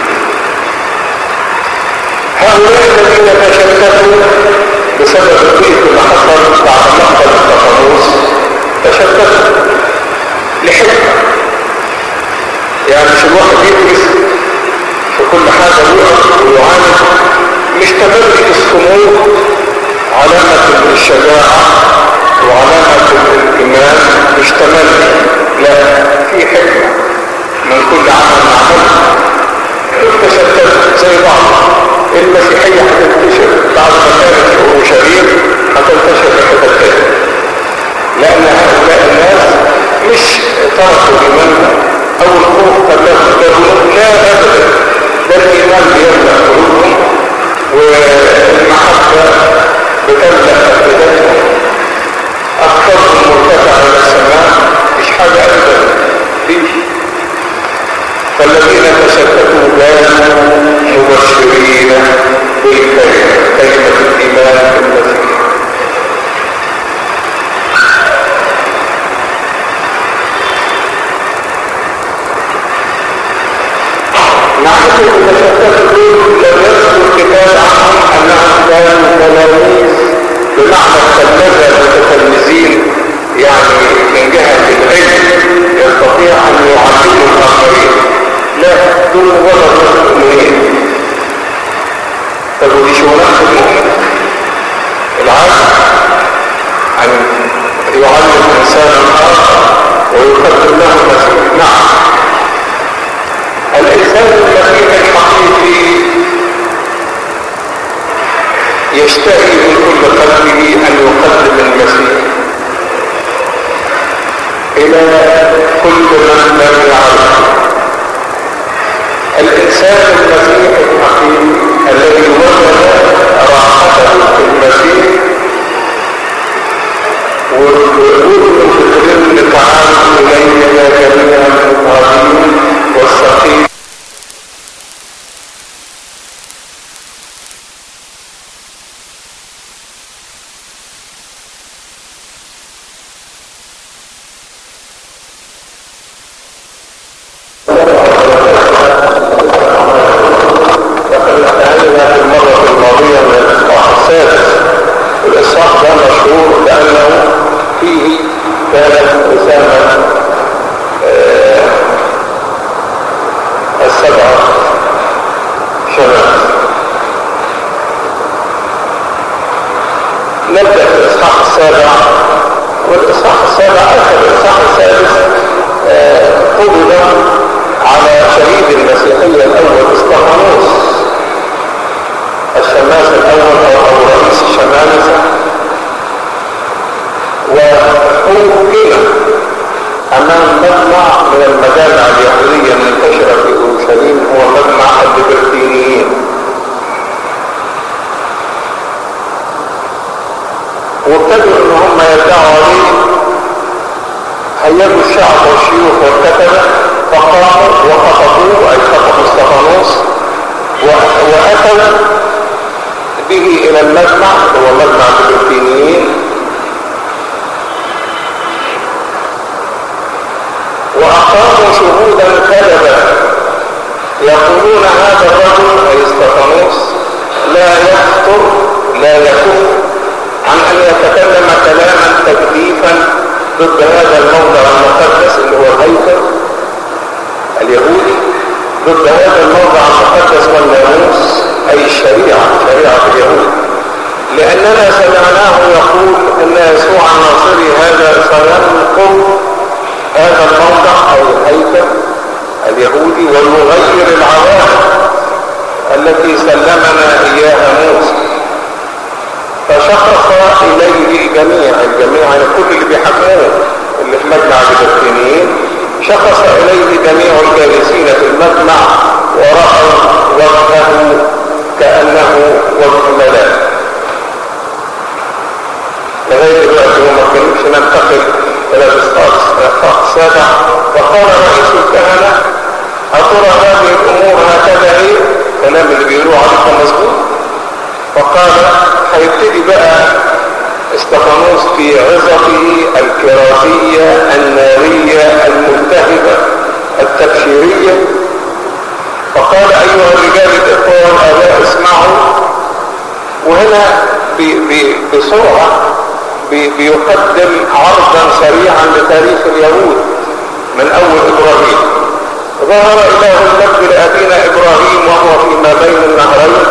هؤلاء الذين تشتتوا بسبب الضيق اللي حصل بعد مقتل التفانوس تشتتوا لحكمه يعني مش الواحد يدرس في كل حاجة يقف ويعاند مش تملك الصمود علامة الشجاعة وعلامة الإيمان مش تملك لا في حكمة من كل عمل نعمله تشتت زي بعض المسيحية هتنتشر بعد ما كانت في أورشليم هتنتشر في حتت تاني لأن هؤلاء الناس مش تركوا إيمانهم او الخوف خلاهم يقولون لا ابدا ده الايمان بيملا قلوبهم والمحبه بتملا افئدتهم اكثرهم مرتفع الى السماء مش حاجه ابدا فيش فالذين تشتتوا كانوا مبشرين بالكلمه كلمه الايمان بالمسيح نحن المتشتت دول لم يذكر الكتاب عنهم انهم كانوا تلاميذ بمعنى التلمذه متتلمذين يعني من جهة العلم يستطيع ان يعلمه الاخرين لا دول مجرد ناس مؤمنين طب ودي شغلانه المؤمن العالم ان يعلم انسانا اخر ويقدم له المسيح نعم الانسان المسيح الحقيقي يشتهي من كل قلبه ان يقدم المسيح الى كل من لم يعرفه الانسان المسيح الحقيقي الذي وجد راحته في المسيح والوجود في الظل تعالوا الينا جميعا الغالين والسقيم وقد انتهينا في المرة الماضية من الإصحاح السادس الإصحاح ده مشهور لأنه فيه كانت رسالة آه، السبعة شمال نبدأ في الإصحاح السابع والإصحاح السابع آخر الإصحاح السادس آه، طلب على شهيد المسيحية الأول اسطفانوس الشماس الأول أو أو رئيس الشمامسة وحكم أمام مجمع من المجامع اليهودية المنتشرة في أورشليم هو مجمع الليبرتينيين وابتدوا ان هم يدعوا عليه هيجوا الشعب والشيوخ والكتبه فقاموا وخطبوه اي خطبوا استفانوس و- واتوا به الى المجمع هو مجمع الليبرتينيين واقاموا شهودا كذبا يقولون هذا الرجل اي استفانوس لا يخطر لا يكف عن ان يتكلم كلاما تكليفا ضد هذا الموضع المقدس اللي هو الهيكل اليهودي ضد هذا الموضع المقدس والناموس اي الشريعه شريعه اليهود لاننا سمعناه يقول ان يسوع الناصري هذا سينقض هذا الموضع او الهيكل اليهودي ويغير العوامل التي سلمنا اياها موسى فشخص اليه الجميع الجميع يعني كل اللي بيحكموه اللي في مجمع الفلسطينيين شخص اليه جميع الجالسين في المجمع ورأوا وجهه كأنه وجه ملاك لغاية دلوقتي هم ما كانوش ننتقل إلى الإسقاط السابع وقال رئيس الكهنة أترى هذه الأمور هكذا هي كلام اللي بيقولوا عليكم مظبوط فقال هيبتدي بقى استفانوس في عظته الكرازية النارية الملتهبة التبشيرية فقال أيها الرجال الإخوة والآباء اسمعوا وهنا بي بي بسرعة بي بيقدم عرضا سريعا لتاريخ اليهود من أول إبراهيم ظهر إله المجد لأبينا إبراهيم وهو فيما بين النهرين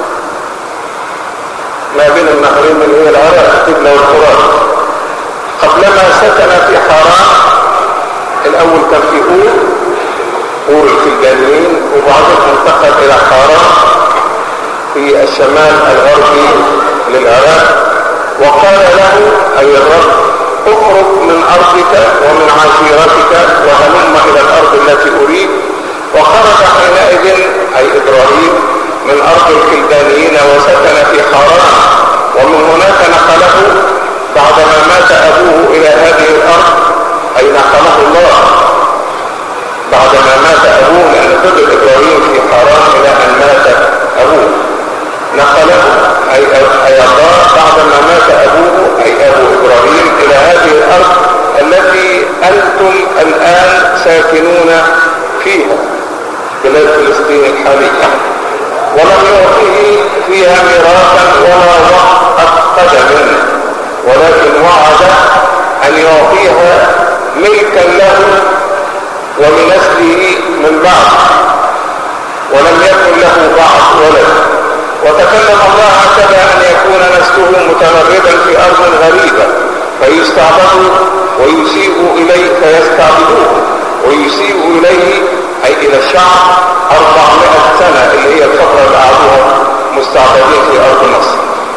ما بين النهرين اللي هي العراق قبلة والفرات قبلما سكن في حران الأول كان في أور أور الكلدانيين وبعدين انتقل إلى حران في الشمال الغربي للعراق وقال له أي الرب اخرج من أرضك ومن عشيرتك وهلم إلى الأرض التي أريد وخرج حينئذ أي إبراهيم من أرض الكلدانيين وسكن في حران ومن هناك نقله بعدما مات أبوه إلى هذه الأرض أي نقله الله بعدما مات أبوه لأن فضل إبراهيم في حران إلى أن مات أبوه نقله أي, أي الله بعدما مات أبوه أي أبو إبراهيم إلى هذه الأرض التي أنتم الآن ساكنون فيها بلاد فلسطين الحالية ولم يعطيه فيها ميراثا ولا وقت قدم ولكن وعد أن أن يعطيها ملكا له ولنسله من بعد ولم يكن له بعض ولد وتكلم الله هكذا أن يكون نسله متمردا في أرض غريبة فيستعبدوا ويسيء إليه فيستعبدوه ويسيء إليه أي إلى الشعب أربعمائة سنة اللي هي الفترة اللي قعدوها مستعبدين في أرض مصر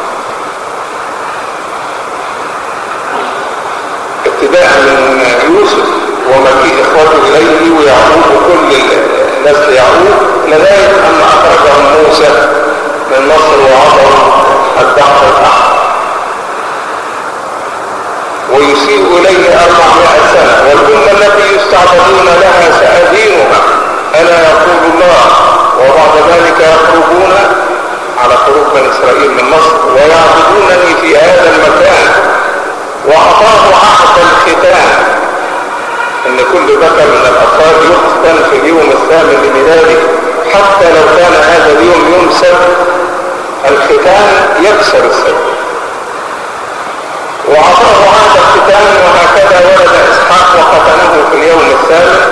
ابتداء من يوسف ومجيء إخوته إليه ويعقوب وكل نسل يعقوب لغاية أن أخرجهم موسى من مصر وعبروا البحر الأحمر ويسيء إليه أربعمائة سنة والأمة التي يستعبدون لها سأدينها ألا يقول الله وبعد ذلك يخرجون على خروج من إسرائيل من مصر ويعبدونني في هذا المكان وأعطاه عهد الختان ان كل ذكر من الأطفال يختن في اليوم الثامن لميلاده حتى لو كان هذا اليوم يوم سبت الختان يكسر السبت وعطاه هذا الختان وهكذا ولد إسحاق وختنه في اليوم الثالث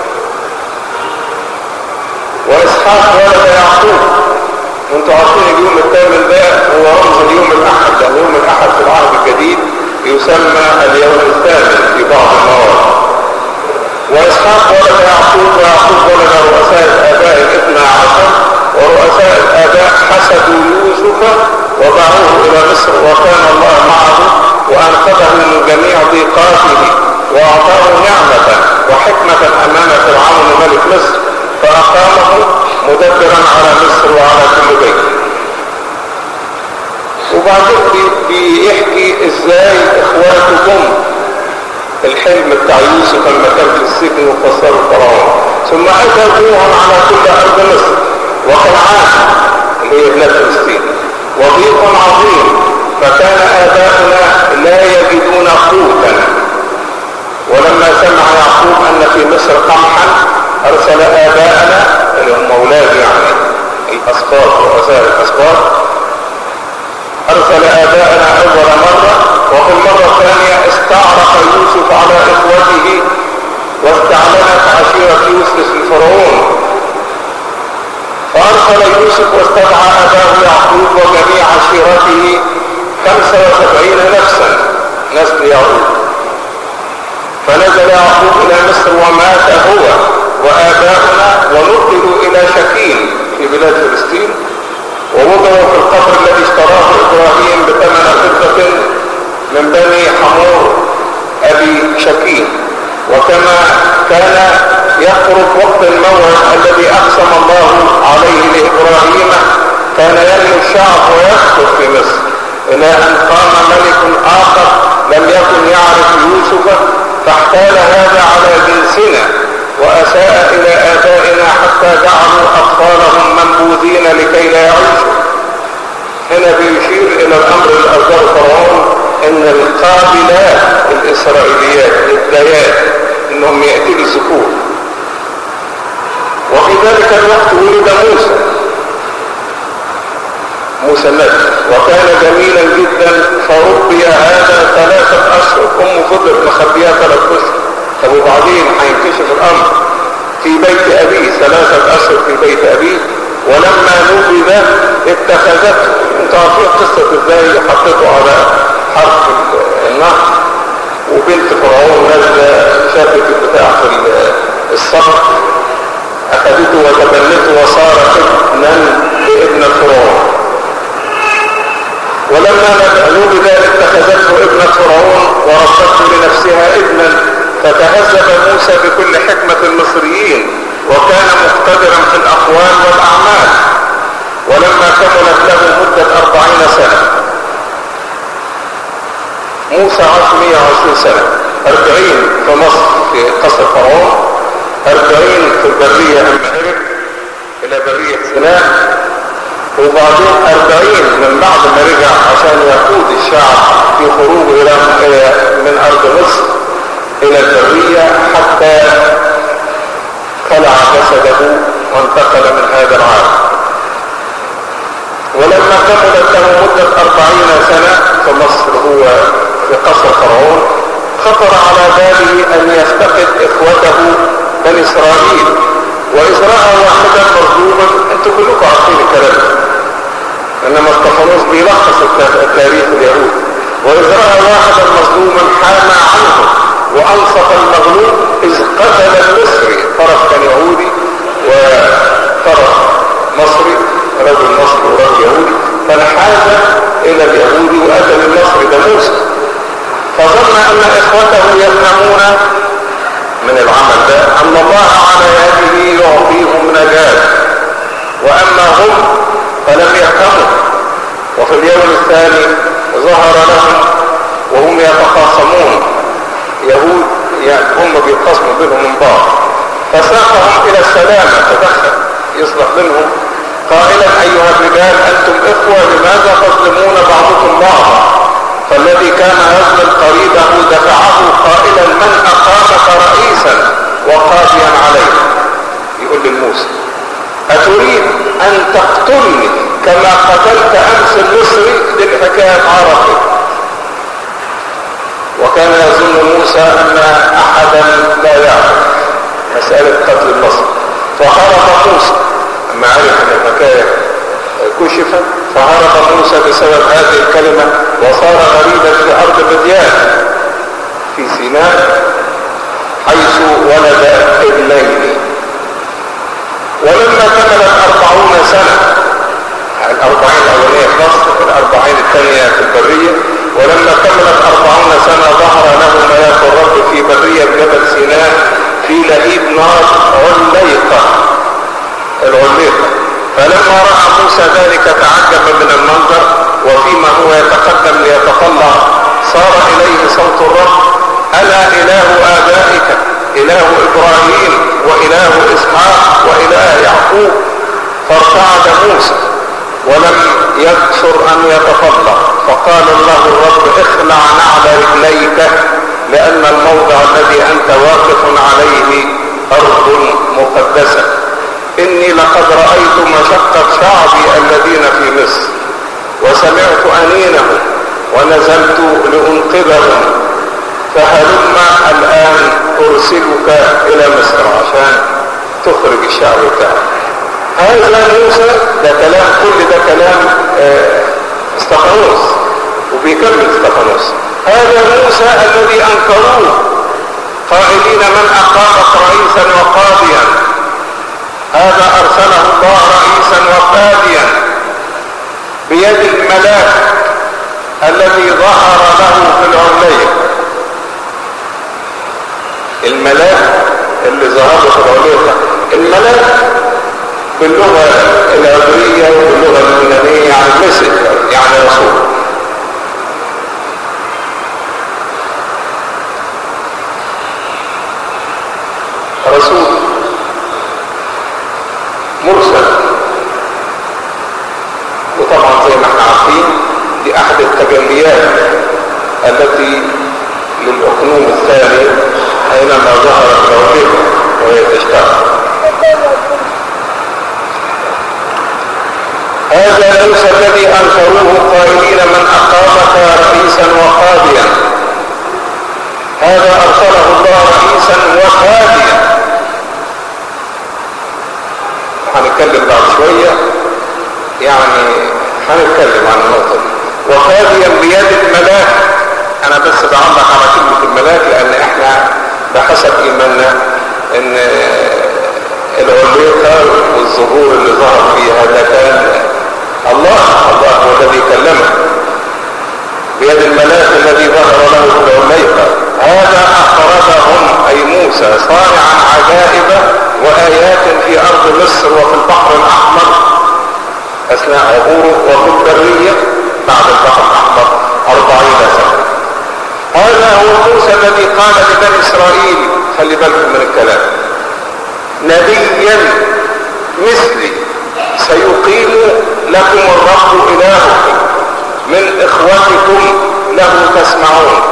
وإسحاق ولد يعقوب وانتم عارفين اليوم الثامن ده هو رمز اليوم الأحد لأن يوم الأحد في العهد الجديد يسمى اليوم الثامن في بعض المواقع وإسحاق ولد يعقوب ويعقوب ولد رؤساء الآباء الاثنى عشر ورؤساء الآباء حسدوا يوسف وباعوه إلى مصر وكان الله معه وأنقذه من جميع ضيقاته وأعطاه نعمة وحكمة أمام فرعون ملك مصر فأقامه مدبرا على مصر وعلى كل بيت وبعدين بيحكي ازاي اخواتكم الحلم بتاع يوسف لما كان في السجن وقصروا الفرعون ثم اجابوهم على كل ارض مصر وكنعان اللي هي بلاد فلسطين وضيق عظيم فكان اباؤنا لا يجدون قوتا ولما سمع يعقوب ان في مصر قمحا ارسل اباءنا اللي هم اولاد يعني الاسباط ورؤساء الاسباط ارسل اباءنا اول مرة وفي المرة الثانية استعرق يوسف على اخوته واستعلنت عشيرة يوسف الفرعون فارسل يوسف واستدعى اباه يعقوب وجميع عشيرته خمسة وسبعين نفسا نسل يعقوب فنزل يعقوب الى مصر ومات هو واباؤنا ونقلوا الى شكيم في بلاد فلسطين ووضعوا في القبر الذي اشتراه ابراهيم بثمن فضة من بني حمور ابي شكيم وكما كان يقرب وقت الموعد الذي اقسم الله عليه لابراهيم كان ينمو الشعب ويسقط في مصر الى ان قام ملك اخر لم يكن يعرف يوسف فاحتال هذا على جنسنا واساء الى ابائنا حتى جعلوا اطفالهم منبوذين لكي لا يعيشوا هنا بيشير الى الامر اللي اصدره فرعون ان القابلات الاسرائيليات الديات انهم يأتوا الذكور وفي ذلك الوقت ولد موسى موسى النبي وكان جميلا جدا فربي هذا ثلاثة اشهر امه فضلت مخبيها ثلاث اشهر طب وبعدين هينكشف الامر في بيت ابيه ثلاثة اشهر في بيت ابيه ولما نبذ اتخذته انت عارفين قصة ازاي حطيته على حرف النهر وبنت فرعون نازلة شافت البتاع في الصخر اخذته وتبنته وصار ابنا لابن فرعون ولما نبذ ذلك اتخذته ابنة فرعون وربته لنفسها ابنا فتهذب موسى بكل حكمة المصريين وكان مقتدرا في الأقوال والأعمال ولما كملت له مدة أربعين سنة موسى عاش 120 سنة أربعين في مصر في قصر فرعون أربعين في البرية أما هرب إلى برية سيناء وبعدين أربعين من بعد ما رجع عشان يقود الشعب في خروجه إلى من أرض مصر إلى البرية حتى خلع جسده وانتقل من هذا العالم ولما كملت له مدة أربعين سنة في مصر هو في قصر فرعون خطر على باله ان يفتقد اخوته بني اسرائيل واذ راى واحدا مظلوما انتم كلكم عارفين الكلام ده انما استفانوس بيلخص التاريخ اليهود واذ راى واحدا مظلوما حام عنه وانصف المظلوم اذ قتل المصري طرف كان يهودي وطرف مصري رجل مصري ورجل يهودي فانحاز الى اليهودي وقتل المصري ده موسى فظن ان اخوته يفهمون من العمل ده ان الله على يده يعطيهم نجاة واما هم فلم يفهموا وفي اليوم الثاني ظهر لهم وهم يتخاصمون يهود يعني هم بيتخاصموا بينهم من بعض فساقهم الى السلامة تدخل يصلح منهم قائلا ايها الرجال انتم اخوة لماذا تظلمون بعضكم بعضا فالذي كان يظلم قريبه دفعه قائلا من اقامك رئيسا وقاضيا عليه يقول للموسى اتريد ان تقتلني كما قتلت امس المصري دي الحكايه عرفي وكان يظن موسى ان احدا لا يعرف مساله قتل المصري فهرب موسى اما عرف ان الحكايه كشفت فهرب موسى بسبب هذه الكلمه وصار غريبا في ارض مديان في سيناء حيث ولد ابنين ولما كملت أربعون سنة الأربعين الأولية في مصر الأربعين الثانية في البرية ولما كملت أربعون سنة ظهر له ملاك الرب في برية جبل سيناء في لهيب نار عليقة العليقة فلما رأى موسى ذلك تعجب من المنظر وفيما هو يتقدم ليتطلع صار إليه صوت الرب أنا إله آبائك إله إبراهيم وإله إسحاق وإله يعقوب فارتعد موسى ولم يكثر أن يتفضل فقال الله الرب اخلع نعل رجليك لأن الموضع الذي أنت واقف عليه أرض مقدسة إني لقد رأيت مشقة شعبي الذين في مصر وسمعت أنينهم ونزلت لأنقذهم فهلم الآن أرسلك إلى مصر عشان تخرج الشعب بتاعك هذا موسى ده كلام كل ده كلام استفانوس وبيكمل استفانوس هذا موسى الذي أنكروه قائلين من أقامك رئيسا وقاضيا هذا أرسله الله رئيسا وقاضيا بيد الملاك الذي ظهر له في العلية الملاك اللي ظهر له في العلية الملاك باللغة العبرية وباللغة اليونانية يعني مسك يعني رسول رسول مرسل وطبعا زي ما احنا عارفين دي احد التجليات التي للاقنوم الثاني حينما ظهرت العقيدة وهي تشتغل هذا موسى الذي انكروه قائلين من اقامك رئيسا وقاضيا هذا ارسله الله رئيسا وقاضيا هنتكلم بعد شوية يعني هنتكلم عن النقطة دي وقاضيا بيد الملاك انا بس بعلق على كلمة الملاك لان احنا بحسب ايماننا ان العليقة والظهور اللي ظهر فيها ده كان الله الله هو الذي كلمه بيد الملاك الذي ظهر له في العليقة هذا أخرجهم أي موسى صانعا عجائب وآيات في أرض مصر وفي البحر الأحمر أثناء عبوره وفي البرية بعد البحر الأحمر أربعين سنة هذا هو موسى الذي قال لبني إسرائيل خلي بالكم من الكلام نبيا مثلي سيقيم لكم الرب إلهكم من إخوتكم له تسمعون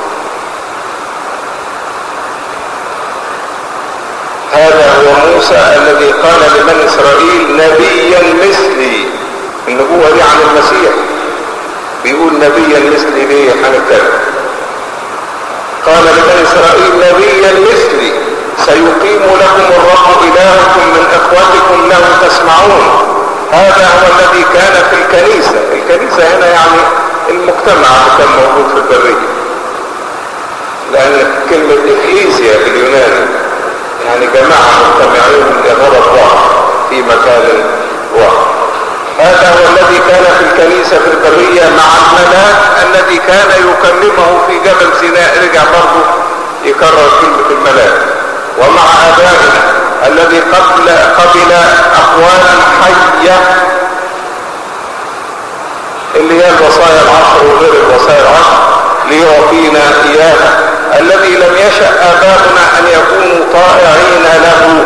هذا هو موسى الذي قال لبني إسرائيل نبيا مثلي النبوة دي عن المسيح بيقول نبيا مثلي ليه هنتكلم قال لبني إسرائيل نبيا مثلي سيقيم لكم الرب إلهكم من إخوتكم له تسمعون هذا هو الذي كان في الكنيسة الكنيسة هنا يعني المجتمع اللي كان موجود في البرية لأن كلمة إكليسيا باليوناني يعني جماعة مجتمعين لغرض واحد في مكان واحد هذا هو الذي كان في الكنيسة في البرية مع الملاك الذي كان يكلمه في جبل سيناء رجع برضه يكرر كلمة الملاك ومع آبائنا الذي قبل قبل أقوالا حية اللي هي الوصايا العشر وغير الوصايا العشر ليعطينا إياها الذي لم يشأ آباؤنا أن يكونوا طائعين له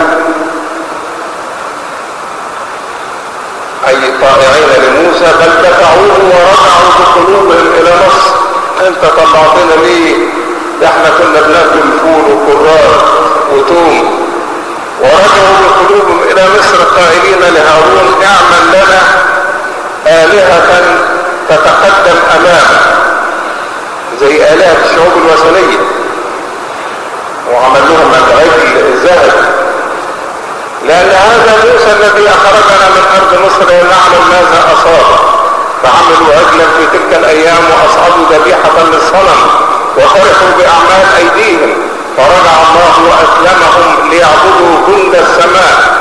أي طائعين لموسى بل دفعوه ورجعوا بقلوبهم إلى مصر أنت طلعتنا ليه ده احنا كنا بناكل فول وكرار وتوم ورجعوا بقلوبهم إلى مصر قائلين لهارون اعمل لنا آلهة تتقدم أمامك زي آلهة الشعوب الوثنية وعمل لهم عجل الذهب لأن هذا موسى الذي أخرجنا من أرض مصر لنعلم ماذا أصاب فعملوا عجلا في تلك الأيام وأصعدوا ذبيحة للصنم وفرحوا بأعمال أيديهم فرجع الله وأسلمهم ليعبدوا جند السماء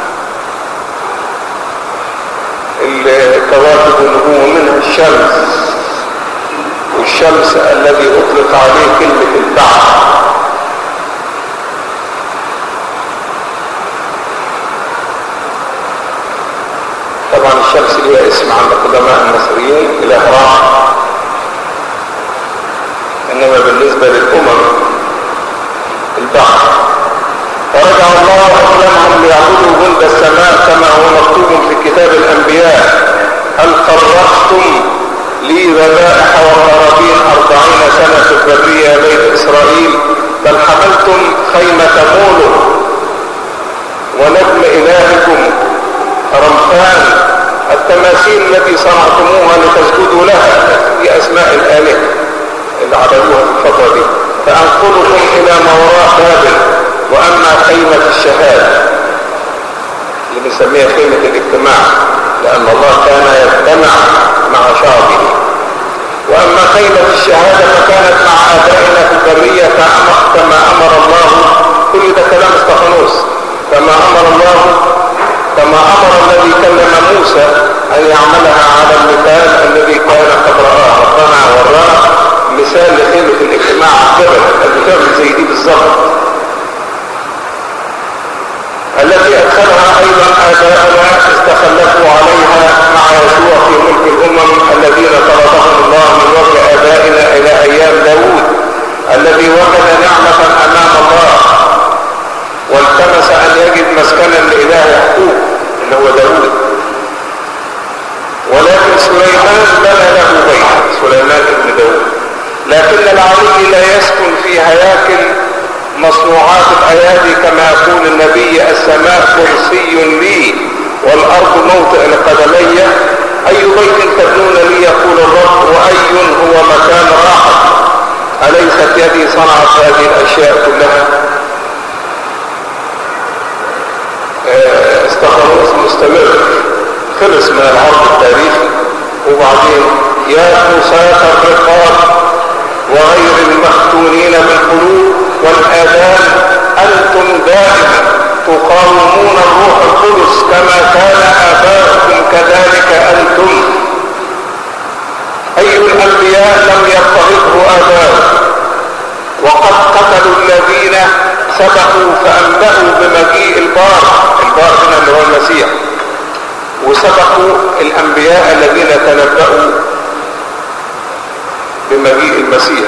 الكواكب النجوم منها الشمس والشمس الذي أطلق عليه كلمة البعث طبعا الشمس ليها اسم عند قدماء المصريين اله راح انما بالنسبة للامم البحر فرجع الله اسلمهم ليعبدوا جند السماء كما هو مكتوب في كتاب الانبياء هل قررتم لي ذبائح وقرابين أربعين سنة في البرية بيت إسرائيل بل حملتم خيمة مولو ونجم إلهكم رمفان التماثيل التي صنعتموها لتسجدوا لها في أسماء الآلهة اللي عبدوها في الفترة دي فأنقلكم إلى ما وراء بابل وأما خيمة الشهادة اللي بنسميها خيمة الاجتماع لأن الله كان يجتمع مع شعبه وأما خيمة الشهادة فكانت مع آبائنا في البرية كما أمر الله كل ده كلام استفانوس كما أمر الله كما أمر الذي كلم موسى أن يعملها على المثال الذي كان قد رآه ربنا ورانا مثال لخيمة الاجتماع على الجبل اللي زي دي بالظبط التي أدخلها أيضا آباءنا استخلفوا عليها مع يسوع في ملك الأمم الذين طردهم الله من وجه آبائنا إلى أيام داود الذي وجد نعمة أمام الله والتمس أن يجد مسكنا لإله يعقوب اللي هو داود ولكن سليمان بنى له بيت سليمان ابن داود لكن العلي لا يسكن في هياكل مصنوعات الأيادي كما يقول النبي السماء كرسي لي والأرض موطئ لقدمي أي بيت تبنون لي يقول الرب وأي هو مكان راحة أليست يدي صنعت هذه الأشياء كلها استخلص مستمر خلص من العرض التاريخي وبعدين يا قصاة الرقاب وغير المختونين بالقلوب والآذان أنتم دائما تقاومون الروح القدس كما كان آباؤكم كذلك أنتم أي الأنبياء لم يضطهده آباؤكم وقد قتلوا الذين سبقوا فأنبأوا بمجيء البار البار هنا اللي هو المسيح وسبقوا الأنبياء الذين تنبأوا بمجيء المسيح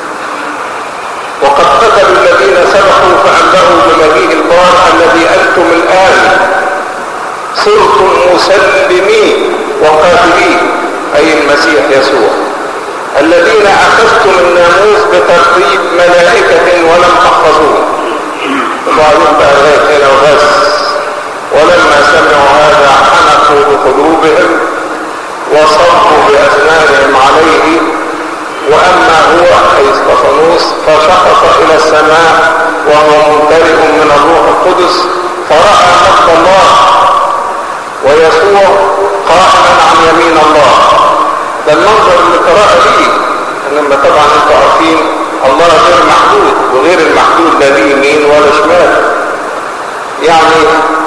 وقد قتلوا الذين سبقوا فأنبأوا بمجيء البار الذي أنتم الآن صرتم مسلمين وقاتلين أي المسيح يسوع الذين أخذتم الناموس بترتيب ملائكة ولم تحفظوه وبعدين بقى غاية هنا وبس ولما سمعوا هذا حنقوا بقلوبهم وصبوا بأذنانهم عليه وأما هو أي اسطفانوس فشق السماء وهو ممتلئ من الروح القدس فرأى مجد الله ويسوع قائما عن يمين الله ده المنظر اللي قرأ ليه انما طبعا انتوا عارفين الله غير محدود وغير المحدود لا ليه يمين ولا شمال يعني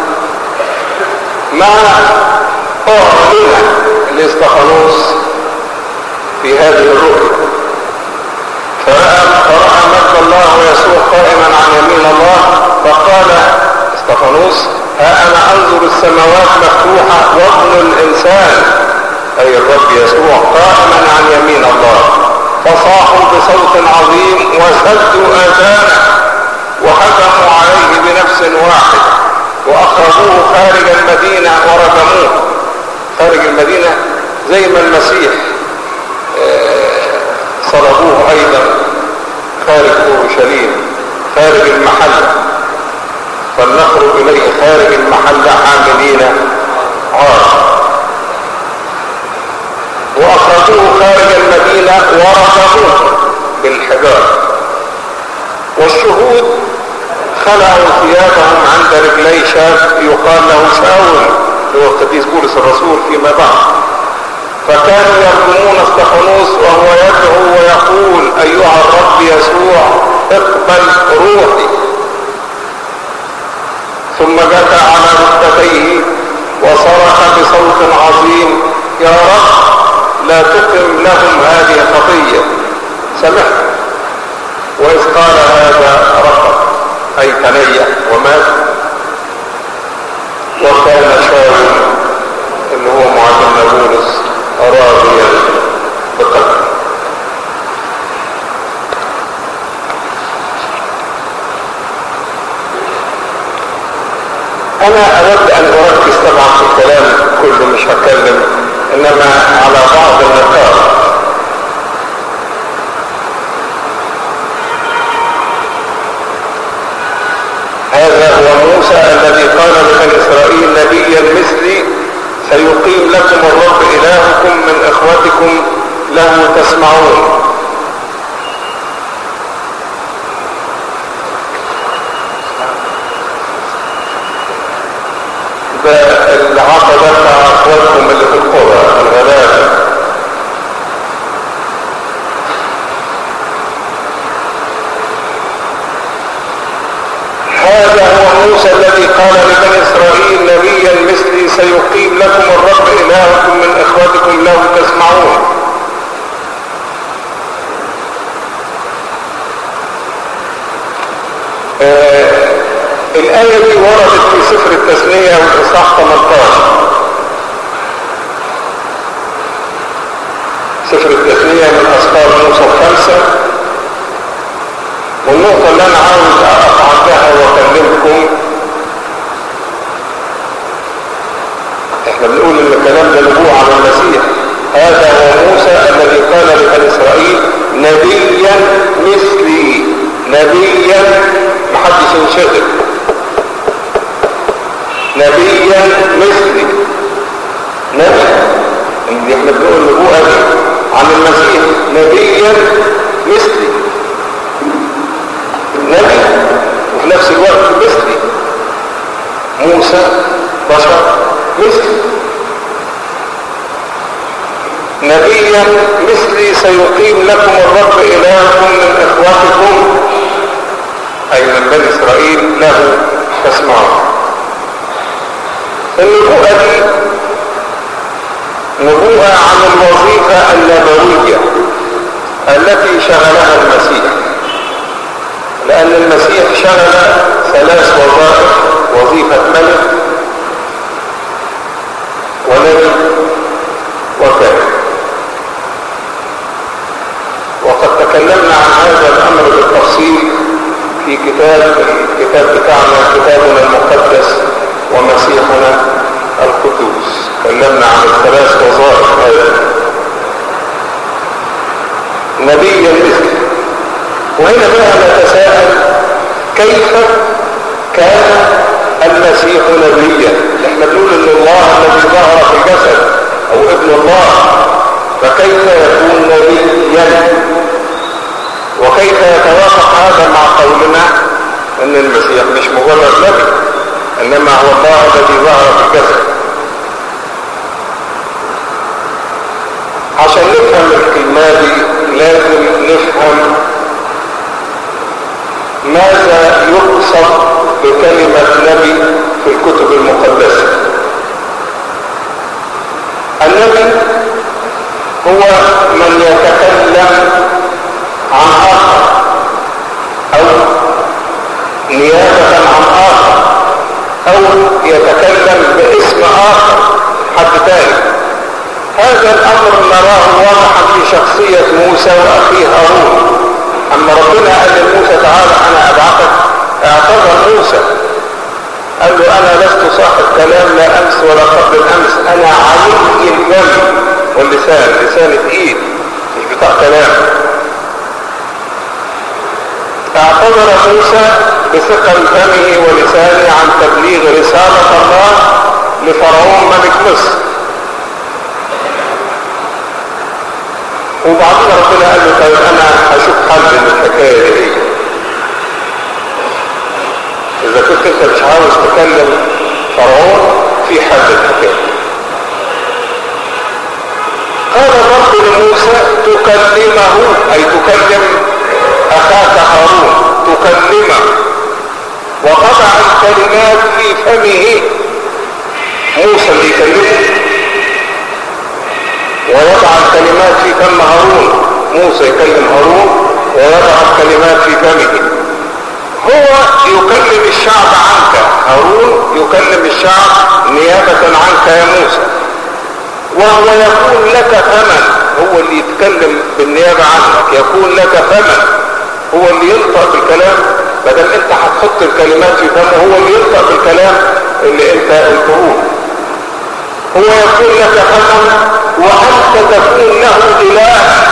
ما أعلن الاستخلوص في هذه الرؤية فرأى, فرأى مجد الله ويسوع قائما عن يمين الله فقال استفانوس ها أنا أنظر السماوات مفتوحة وابن الإنسان أي الرب يسوع قائما عن يمين الله فصاحوا بصوت عظيم وسدوا آذانه وهجموا عليه بنفس واحد وأخرجوه خارج المدينة ورجموه خارج المدينة زي ما المسيح صلبوه أيضا خارج أورشليم خارج المحلة فلنخرج إليه خارج المحلة حاملين عار وأخرجوه خارج المدينة ورجموه بالحجارة والشهود خلعوا ثيابهم عند رجلي شاب يقال له شاول هو القديس بولس الرسول فيما بعد فكانوا يرجمون استفانوس وهو يدعو ويقول ايها الرب يسوع اقبل روحي ثم جثى على ركبتيه وصرخ بصوت عظيم يا رب لا تقم لهم هذه الخطيه سمعت واذ قال هذا رفض اي تنيا ومات وكان شاول اللي هو معلم بولس راضيا بقدر انا اود ان اركز طبعا في الكلام كله مش هتكلم انما على بعض النقاط هذا هو موسى الذي قال لبني اسرائيل نبيا مثلي سيقيم لكم الرب الهكم من اخوتكم له تسمعون ده العصا ده بتاع اخواتكم اللي في القرى الغلابه هذا هو موسى الذي قال لبني اسرائيل نبيا مثلي سيقيم لكم الرب الهكم من اخوتكم له تسمعون آه الآية دي وردت في سفر التثنية والإصحاح 18 سفر التثنية من أسفار موسى الخمسة والنقطة اللي أنا عاوز أقف عندها وأكلمكم احنا بنقول ان الكلام ده نبوة على المسيح هذا هو موسى الذي قال لبني اسرائيل نبيا مثلي نبيا محدش ينشغل نبيا مثلي نبي اللي احنا بنقول النبوءة دي عن المسيح نبيا مثلي نبي وفي نفس الوقت مثلي موسى بشر مثلي نبيا مثلي سيقيم لكم الرب إلهكم من إخوتكم أي من بني إسرائيل له تسمعون النبوءة دي نبوءة عن الوظيفة النبوية التي شغلها المسيح لأن المسيح شغل ثلاث وظائف وظيفة ملك ونبي وكاهن وقد تكلمنا عن هذا الأمر بالتفصيل في كتاب الكتاب بتاعنا كتابنا المقدس ومسيحنا القدوس تكلمنا عن الثلاث وظائف هذا نبيا مثل وهنا بقى نتساءل كيف كان المسيح نبيا احنا بنقول ان الله الذي ظهر في الجسد او ابن الله فكيف يكون نبيا وكيف يتوقع يتوافق هذا مع قولنا ان المسيح مش مجرد نبي انما هو الله الذي ظهر في الجسد عشان نفهم الكلمة دي لازم نفهم ماذا يقصد بكلمة نبي في الكتب المقدسة النبي هو من يتكلم عن آخر أو نيابة عن آخر أو يتكلم باسم آخر حد تاني هذا الأمر نراه واضحا في شخصية موسى وأخيه هارون أما ربنا قال لموسى تعالى أنا أبعثك اعتذر موسى قال له أنا لست صاحب كلام لا أمس ولا قبل الأمس أنا علي الفم واللسان لسان تقيل مش بتاع كلام اعتذر موسى بثقل فمه ولسانه عن تبليغ رسالة الله لفرعون ملك مصر وبعدين ربنا قال له طيب انا هشوف حل للحكايه دي اذا كنت انت مش عاوز تكلم فرعون في حل الحكايه قال الرب لموسى تكلمه اي تكلم اخاك هارون تكلمه وضع الكلمات في فمه موسى اللي يكلمه ويضع الكلمات في فم هارون موسى يكلم هارون ويضع الكلمات في فمه هو يكلم الشعب عنك هارون يكلم الشعب نيابة عنك يا موسى وهو يكون لك ثمن هو اللي يتكلم بالنيابة عنك يكون لك ثمن هو اللي ينطق بالكلام بدل انت هتحط الكلمات في فمه هو اللي ينطق بالكلام اللي انت قلته هو يكون لك ثمن وانت تكون له اله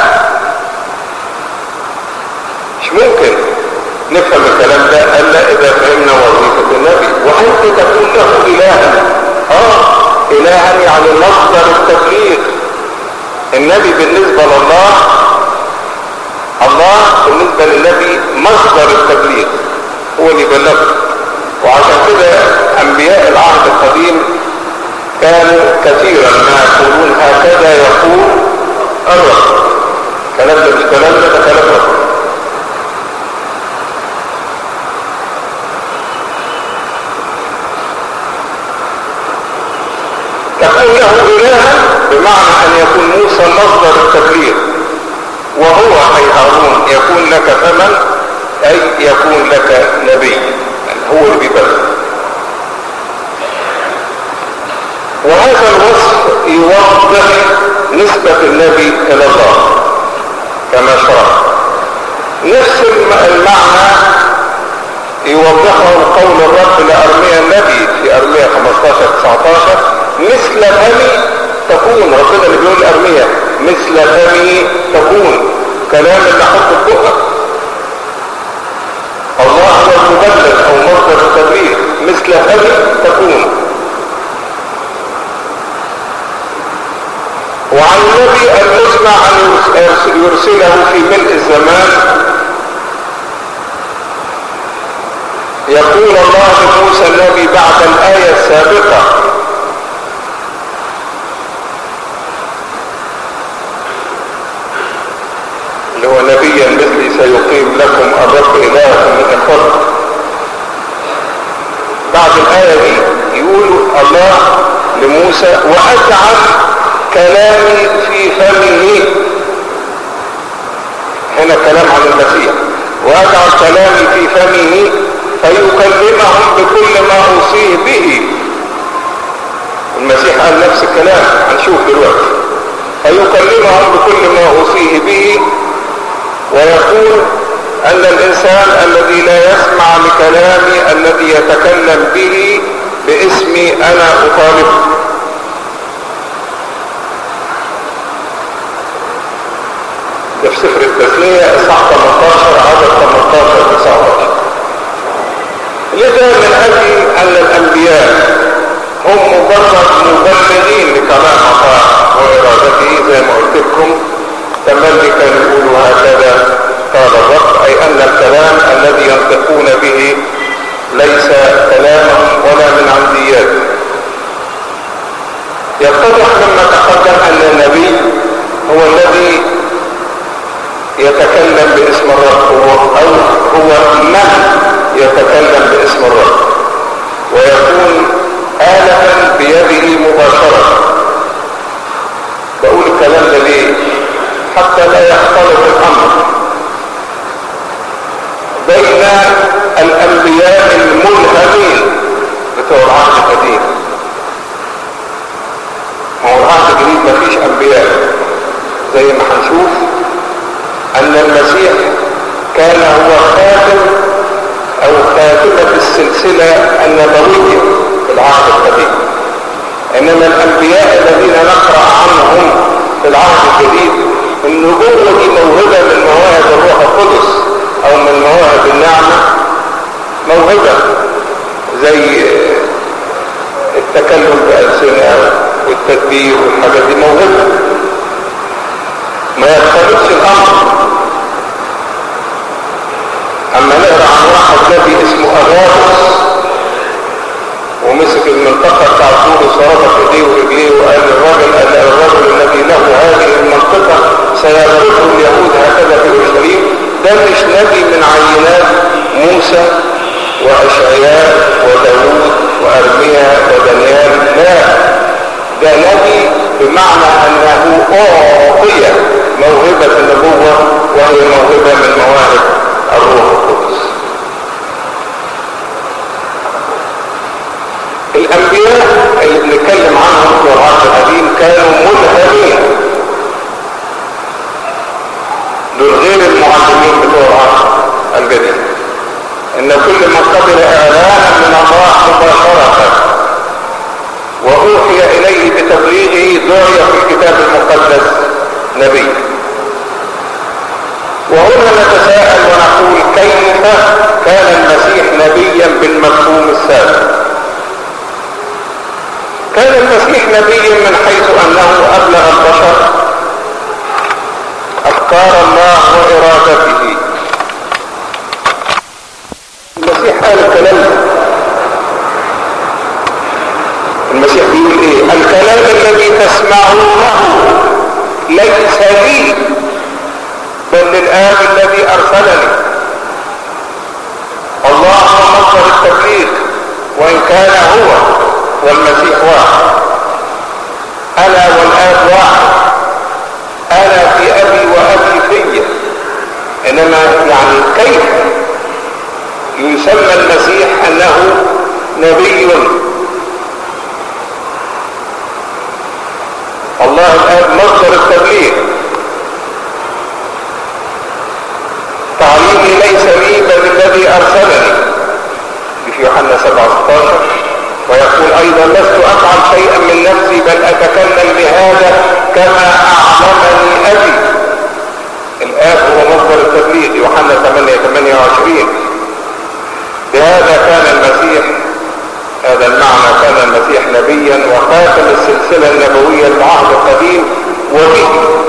مش ممكن نفهم الكلام ده الا اذا فهمنا وظيفة النبي وانت تكون له الها اه الها يعني مصدر التبليغ النبي بالنسبة لله الله بالنسبة للنبي مصدر التبليغ هو اللي بلغه وعشان كده انبياء العهد القديم كانوا كثيرا ما يقولون هكذا يقول الرب كلام ده مش كلام ده كلام رب تكون له إلها بمعنى أن يكون موسى مصدر التبليغ وهو أي هارون يكون لك ثمن أي يكون لك نبي يعني هو اللي بيبلغ وهذا الوصف يوضح نسبة النبي إلى الله كما شرع نفس المعنى يوضحه قول الرب لأرميا النبي في أرميا 15 19 مثل فمي تكون ربنا اللي بيقول لأرميا مثل فمي تكون كلام اللي حط في بقك الله هو المبلغ أو مصدر التبليغ مثل فمي تكون وعن النبي أن يسمع أن يرسله في ملء الزمان يقول الله لموسى النبي بعد الآية السابقة اللي هو نبيا مثلي سيقيم لكم الرب إلهكم من الفضل بعد الآية دي يقول الله لموسى وأجعل كلامي في فمه هنا كلام عن المسيح وأجعل كلامي في فمه فيكلمهم بكل ما أوصيه به المسيح قال نفس الكلام هنشوف دلوقتي فيكلمهم بكل ما أوصيه به ويقول أن الإنسان الذي لا يسمع لكلامي الذي يتكلم به باسمي أنا أطالبه ده في سفر التثنية إصحاح 18 عدد 18 19 لذا من أجل أن الأنبياء هم مجرد مبلغين لكلام الله وإرادته زي ما قلت لكم تملي كانوا يقولوا هكذا قال الرب أي أن الكلام الذي ينطقون به ليس كلامهم ولا من عندياتهم يتضح مما تقدم أن النبي هو الذي يتكلم باسم الرب هو أو هو من يتكلم باسم الرب ويكون آلة بيده مباشرة بقول الكلام ده ليه حتى لا يختلط الأمر بين الأنبياء الملهمين بتوع العهد القديم ما هو العهد الجديد مفيش أنبياء زي ما هنشوف أن المسيح كان هو خاتم أو خاتمة السلسلة النبوية في العهد القديم إنما الأنبياء الذين نقرأ عنهم في العهد الجديد النبوة دي موهبة من مواهب الروح القدس أو من مواهب النعمة موهبة زي التكلم بألسنة والتدبير والحاجات دي موهبة ما يختلفش الأمر أما نقرأ عن واحد نبي اسمه أغابس ومسك المنطقة بتاع طول وربط ايديه ورجليه وقال للراجل قال الرجل الذي له هذه المنطقة سيربطه اليهود هكذا في اورشليم ده مش نبي من عينات موسى واشعياء وداوود وارميا ودانيال لا ده نبي بمعنى انه اعطي موهبة النبوة وهي موهبة من مواهب الروح القدس الانبياء اللي بنتكلم عنهم في العهد القديم كانوا ملهمين دول غير المعلمين بتوع العهد الجديد ان كل من قبل اعلانا من الله مباشرة واوحي اليه بتبليغه دعي في الكتاب المقدس نبي وهنا نتساءل ونقول كيف كان المسيح نبيا بالمفهوم السابق كان المسيح نبيا من حيث انه ابلغ البشر افكار الله وارادته المسيح قال الكلام المسيح بيقول ايه الكلام الذي تسمعونه ليس لي بل للآب الذي ارسلني الله هو مصدر التبليغ وان كان هو والمسيح واحد انا والاب واحد انا في ابي وابي في انما يعني كيف يسمى المسيح انه نبي الله الاب مصدر التبليغ تعليمي ليس لي بل الذي ارسلني في يوحنا 17 ويقول ايضا لست افعل شيئا من نفسي بل اتكلم بهذا كما اعلمني ابي الاب هو مصدر التبليغ يوحنا 8 28 بهذا كان المسيح هذا المعنى كان المسيح نبيا وخاتم السلسله النبويه العهد القديم وبه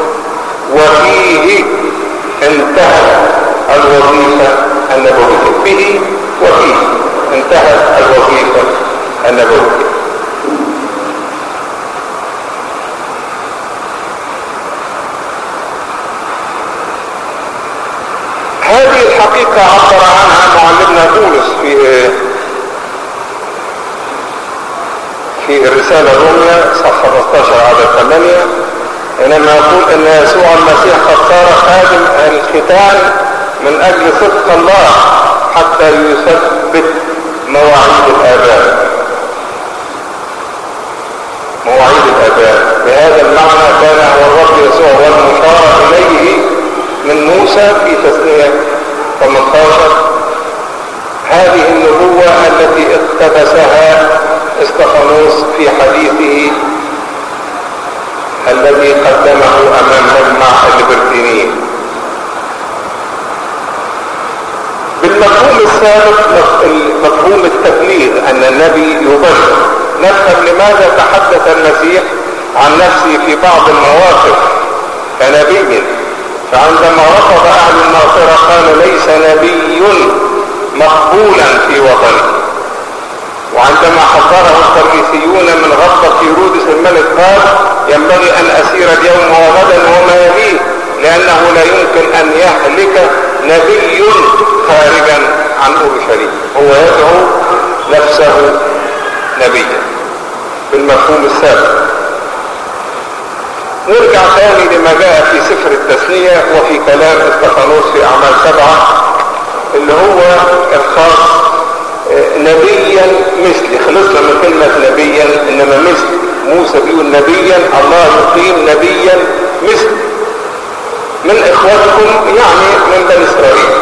وفيه انتهت الوظيفه النبويه به وفيه انتهت الوظيفه النبوية هذه الحقيقة عبر عنها معلمنا بولس في في الرسالة الرومية صفحة 15 عدد 8 انما يقول ان يسوع المسيح قد صار خادم الختان من اجل صدق الله حتى يثبت مواعيد الاباء مواعيد الاباء بهذا المعنى كان هو الرب يسوع هو المشار اليه من موسى في تسنية 18 هذه النبوة التي اقتبسها استفانوس في حديثه الذي قدمه امام مجمع الليبرتينيين بالمفهوم السابق مفهوم التبليغ ان النبي يبلغ نفهم لماذا تحدث المسيح عن نفسه في بعض المواقف كنبي فعندما رفض أهل الناصرة قال ليس نبي مقبولا في وطنه وعندما حذره الفريسيون من غضبة هيرودس الملك قال ينبغي أن أسير اليوم وغدا وما يليه لأنه لا يمكن أن يهلك نبي خارجا عن أورشليم هو يدعو نفسه نبيا بالمفهوم السابق نرجع ثاني لما جاء في سفر التثنية وفي كلام استفانوس في أعمال سبعة اللي هو الخاص آه، نبيا مثلي خلصنا من كلمة نبيا إنما مثلي موسى بيقول نبيا الله يقيم نبيا مثلي من إخواتكم يعني من بني إسرائيل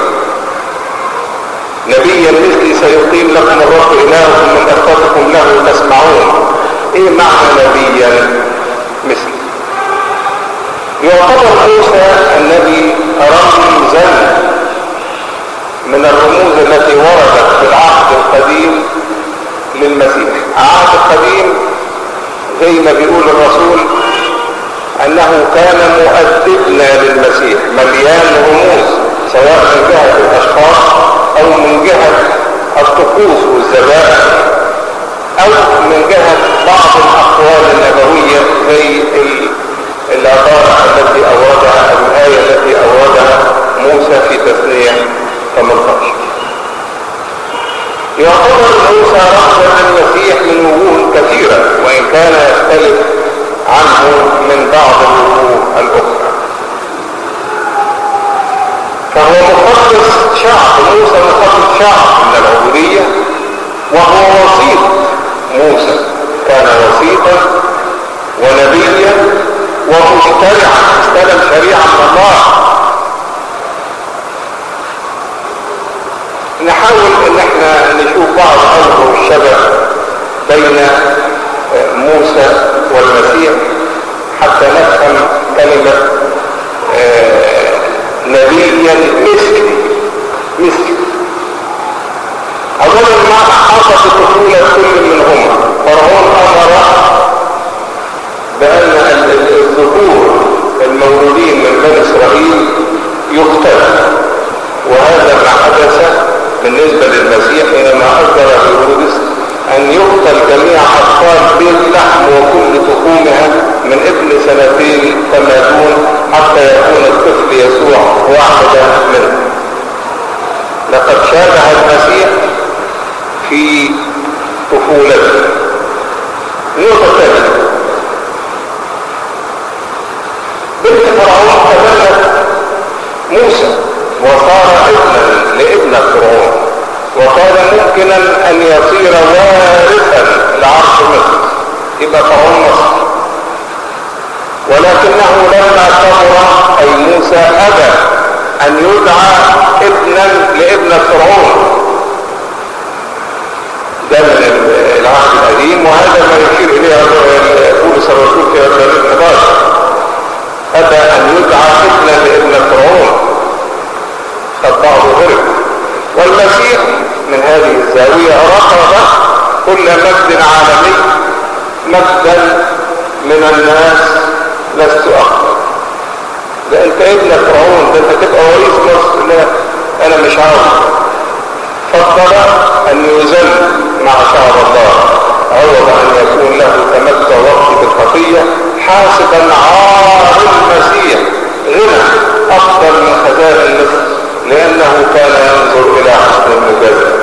نبيا مثلي سيقيم لكم الرب إلهكم من إخواتكم له تسمعون إيه معنى نبيا مثلي يعتبر موسى النبي رمزا من الرموز التي وردت في العهد القديم للمسيح العهد القديم زي ما بيقول الرسول انه كان مؤدبنا للمسيح مليان رموز سواء من جهة الاشخاص او من جهة الطقوس والذبائح او من جهة بعض الاقوال النبوية زي العبارة التي اوردها الاية التي اوردها موسى في تثنية 18 يعتبر موسى رمزا المسيح من وجوه كثيرة وإن كان يختلف عنه من بعض الوجوه الأخرى فهو مخصص شعب موسى مخصص شعب من العبودية وهو وسيط موسى كان وسيطا ونبيا ومشترعا استلم شريعة من الله نحاول ان احنا نشوف بعض اوجه الشبه بين آه، موسى والمسيح حتى نفهم كلمة آه، نبيا مثلي مثلي اولا ما حصل طفولة كل منهما فرعون امر بان الذكور المولودين من بني اسرائيل يقتل وهذا ما حدث بالنسبة للمسيح حينما أصدر هيرودس أن يقتل جميع أطفال بيت لحم وكل تخومها من ابن سنتين فما دون حتى يكون الطفل يسوع واحدا منه لقد شابه المسيح في طفولته نقطة ثانية بنت فرعون تبنت موسى وصار ابنا لابن فرعون وكان ممكنا ان يصير وارثا لعرش مصر يبقى فرعون مصر ولكنه لما كبر اي موسى ابى ان يدعى ابنا لابن فرعون ده من العهد القديم وهذا ما يشير اليه بولس الرسول في 11 ابى ان يدعى ابنا لابن فرعون قد بعض غرب والمسيح من هذه الزاوية رفض كل مجد عالمي مجدا من الناس لست أقبل ده انت ابن فرعون ده انت تبقى رئيس مصر لا انا مش عاوز فضل ان يذل مع شعب الله عوض ان يكون له تمتع وقت بالخطية حاسبا عار المسيح غنى افضل من خزائن مصر لأنه كان ينظر إلى حسن المجازة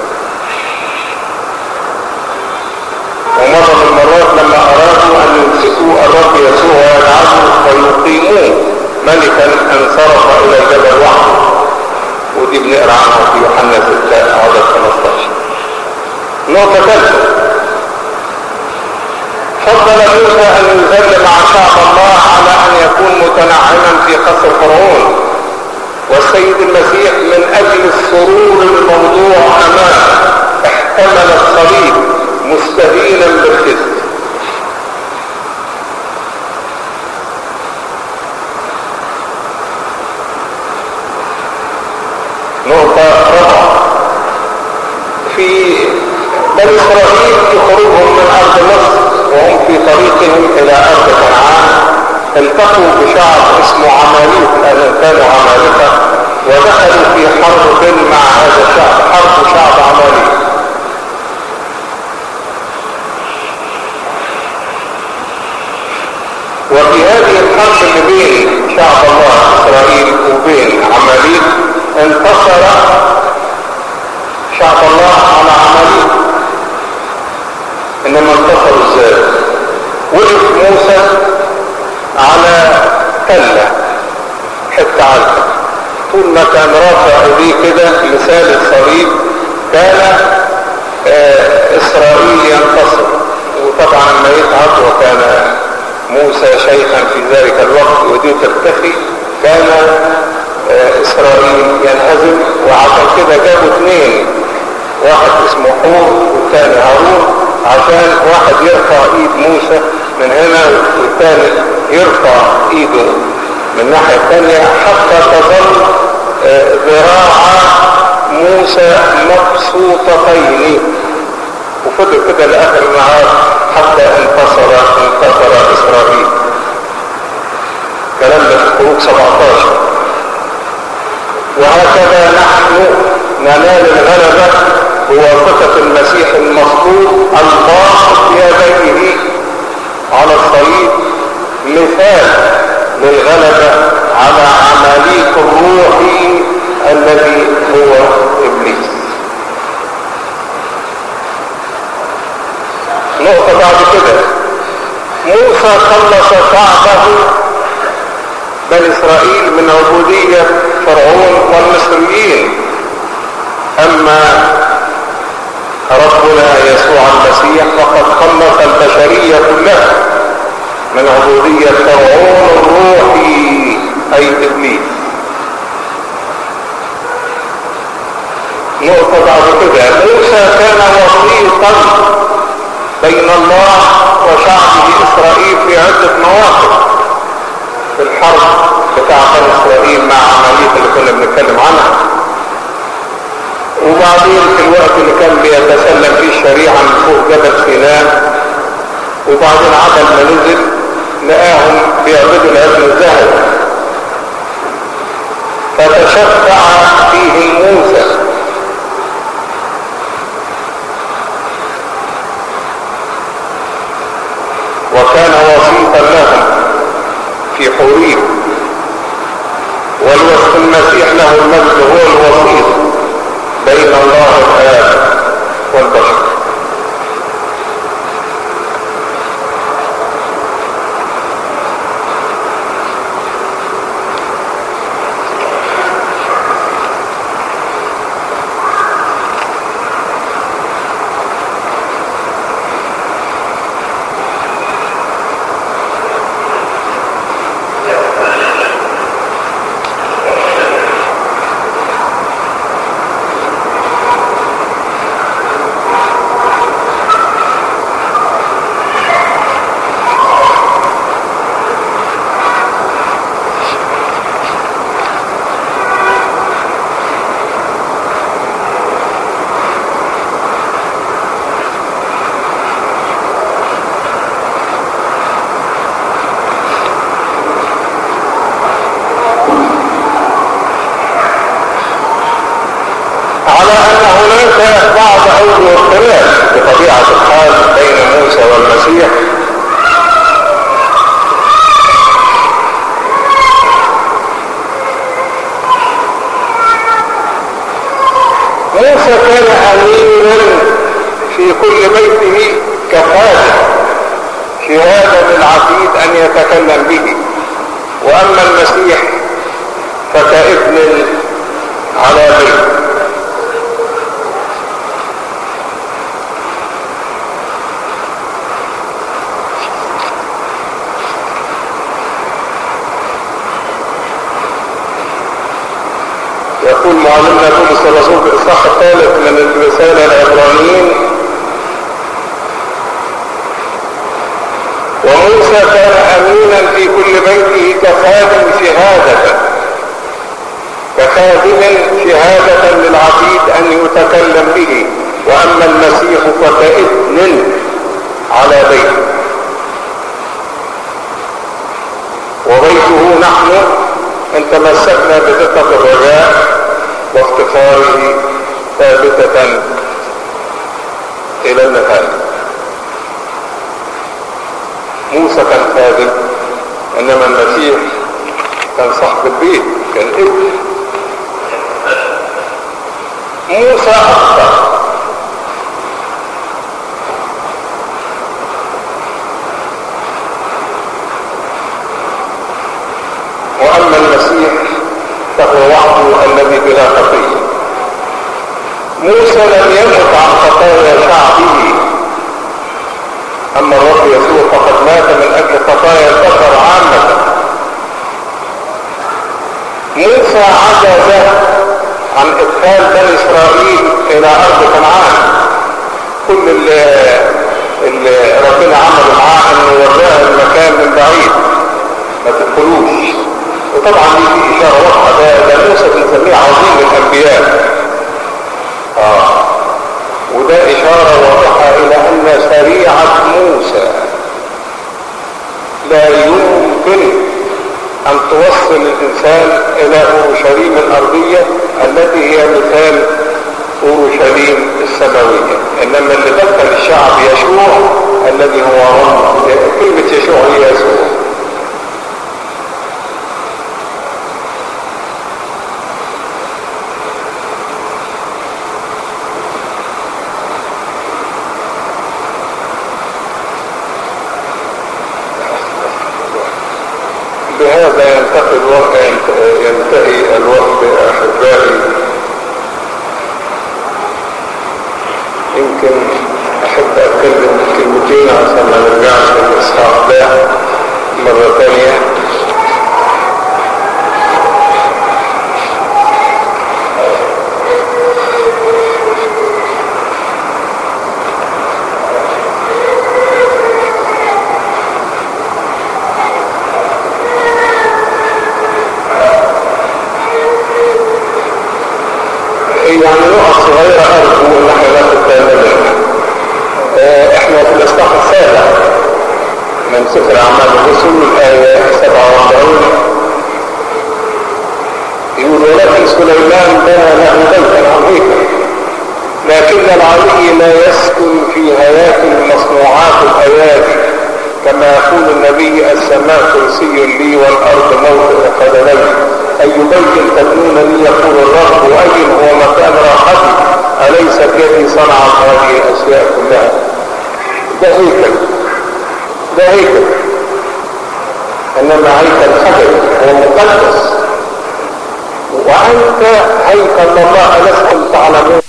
ومرة من المرات لما أرادوا أن يمسكوا الرب يسوع ويجعلوا ويقيموه ملكا انصرف إلى الجبل وحده ودي بنقرا عنها في يوحنا 6 عدد 15 نقطة ثالثة فضل موسى أن يذل مع شعب الله على أن يكون متنعما في قصر فرعون والسيد المسيح من أجل السرور الموضوع أمامه احتمل الصليب مستهينا بالخزي نقطة رابعة في بني إسرائيل في خروجهم من أرض مصر وهم في طريقهم إلى أرض كنعان التقوا بشعب اسمه عماليق لأنهم كانوا عمالقة ودخلوا في حرب مع هذا الشعب حرب شعب عماليق وفي هذه الحرب اللي بين شعب الله إسرائيل وبين عماليق انتصر شعب الله على عماليق انما انتصروا ازاي وقف موسى على تلة حتة علقة طول ما كان رافع ايديه كده مثال الصليب كان آه اسرائيل ينتصر وطبعا لما يتعب وكان موسى شيخا في ذلك الوقت وديه ترتخي كان آه اسرائيل ينهزم وعشان كده جابوا اثنين واحد اسمه حور والثاني هارون عشان واحد يرفع ايد موسى من هنا والثاني يرفع ايده من الناحية الثانية حتى تظل ذراع موسى مبسوطتين وفضل كده لاخر النهار حتى انتصر انتصر اسرائيل كلام ده في خروج 17 وهكذا نحن ننال الغلبة بواسطة المسيح المصلوب الباسط يديه على الصليب مثال للغلبة على عماليق الروحي الذي هو ابليس نقطة بعد كده موسى خلص شعبه بني اسرائيل من عبودية فرعون والمصريين اما ربنا يسوع المسيح فقد خلص البشرية كلها من عبودية فرعون الروحي اي ابليس نقطة بعد كده موسى كان وسيطا بين الله وشعبه اسرائيل في عدة مواقف في الحرب بتاع بني اسرائيل مع عماليق اللي كنا بنتكلم عنها وبعدين في الوقت اللي كان بيتسلم فيه الشريعة من فوق جبل سيناء وبعدين عبل ما نزل لقاهم بيعبدوا العبد الذهب فتشفع فيهم موسى وكان وسيطا لهم في حوريب والوسط المسيح له المجد هو الوسيط بين الله الآب والبشر على ان هناك بعض اوجه اختلاف بطبيعة الحال بين موسى والمسيح موسى كان امينا في كل بيته كفاله شهادة للعبيد ان يتكلم به واما المسيح فكابن على بيت يقول معلمنا بولس الرسول في الاصحاح الثالث من الرسالة العبرانيين وموسى كان امينا في كل بيته كخادم شهادة كخادم شهادة للعبيد ان يتكلم به واما المسيح فكابن على بيته ان تمسكنا بثقة الرجاء وافتقاره ثابتة الى النهاية موسى كان خادم انما المسيح كان صاحب البيت كان ابن موسى اخطأ واما المسيح فهو وحده الذي بلا خطيه موسى لم يمت عن خطايا شعبه اما الرب يسوع فقد مات من اجل خطايا البشر عامه موسى عجز عن ادخال بني اسرائيل الى ارض كنعان كل اللي, اللي ربنا عمله معاه انه وراه المكان من بعيد ما تدخلوش وطبعا دي في اشاره واضحه ده ده موسى بنسميه عظيم الانبياء اه وده اشاره واضحه الى ان شريعه موسى لا يمكن ان توصل الانسان الى اورشليم الارضيه التي هي مثال اورشليم السماويه انما اللي دخل الشعب يشوع الذي هو رب كلمه يشوع هي يسوع بهذا ينتهي الوقت ينتهي الوقت احبائي يمكن احب اتكلم كلمتين عشان ما نرجعش للاصحاح ده مره ثانيه يعني نقط صغيرة أرجو إن احنا ناخد بالنا منها. آه، احنا في الإصحاح السابع من سفر أعمال الرسل الآية 47 يقول ولكن سليمان بنى له بيتا عظيما لكن العلي لا يسكن في هياكل مصنوعات الأيادي كما يقول النبي السماء كرسي لي والأرض موضع قدمي أي بيت تبنون لي يقول الرب وأي هو مكان راحتي أليست يدي صنعت هذه الأشياء كلها ده هيكل ده هيكل إنما هيكل حجري هو مقدس وأنت هيكل الله ألستم تعلمون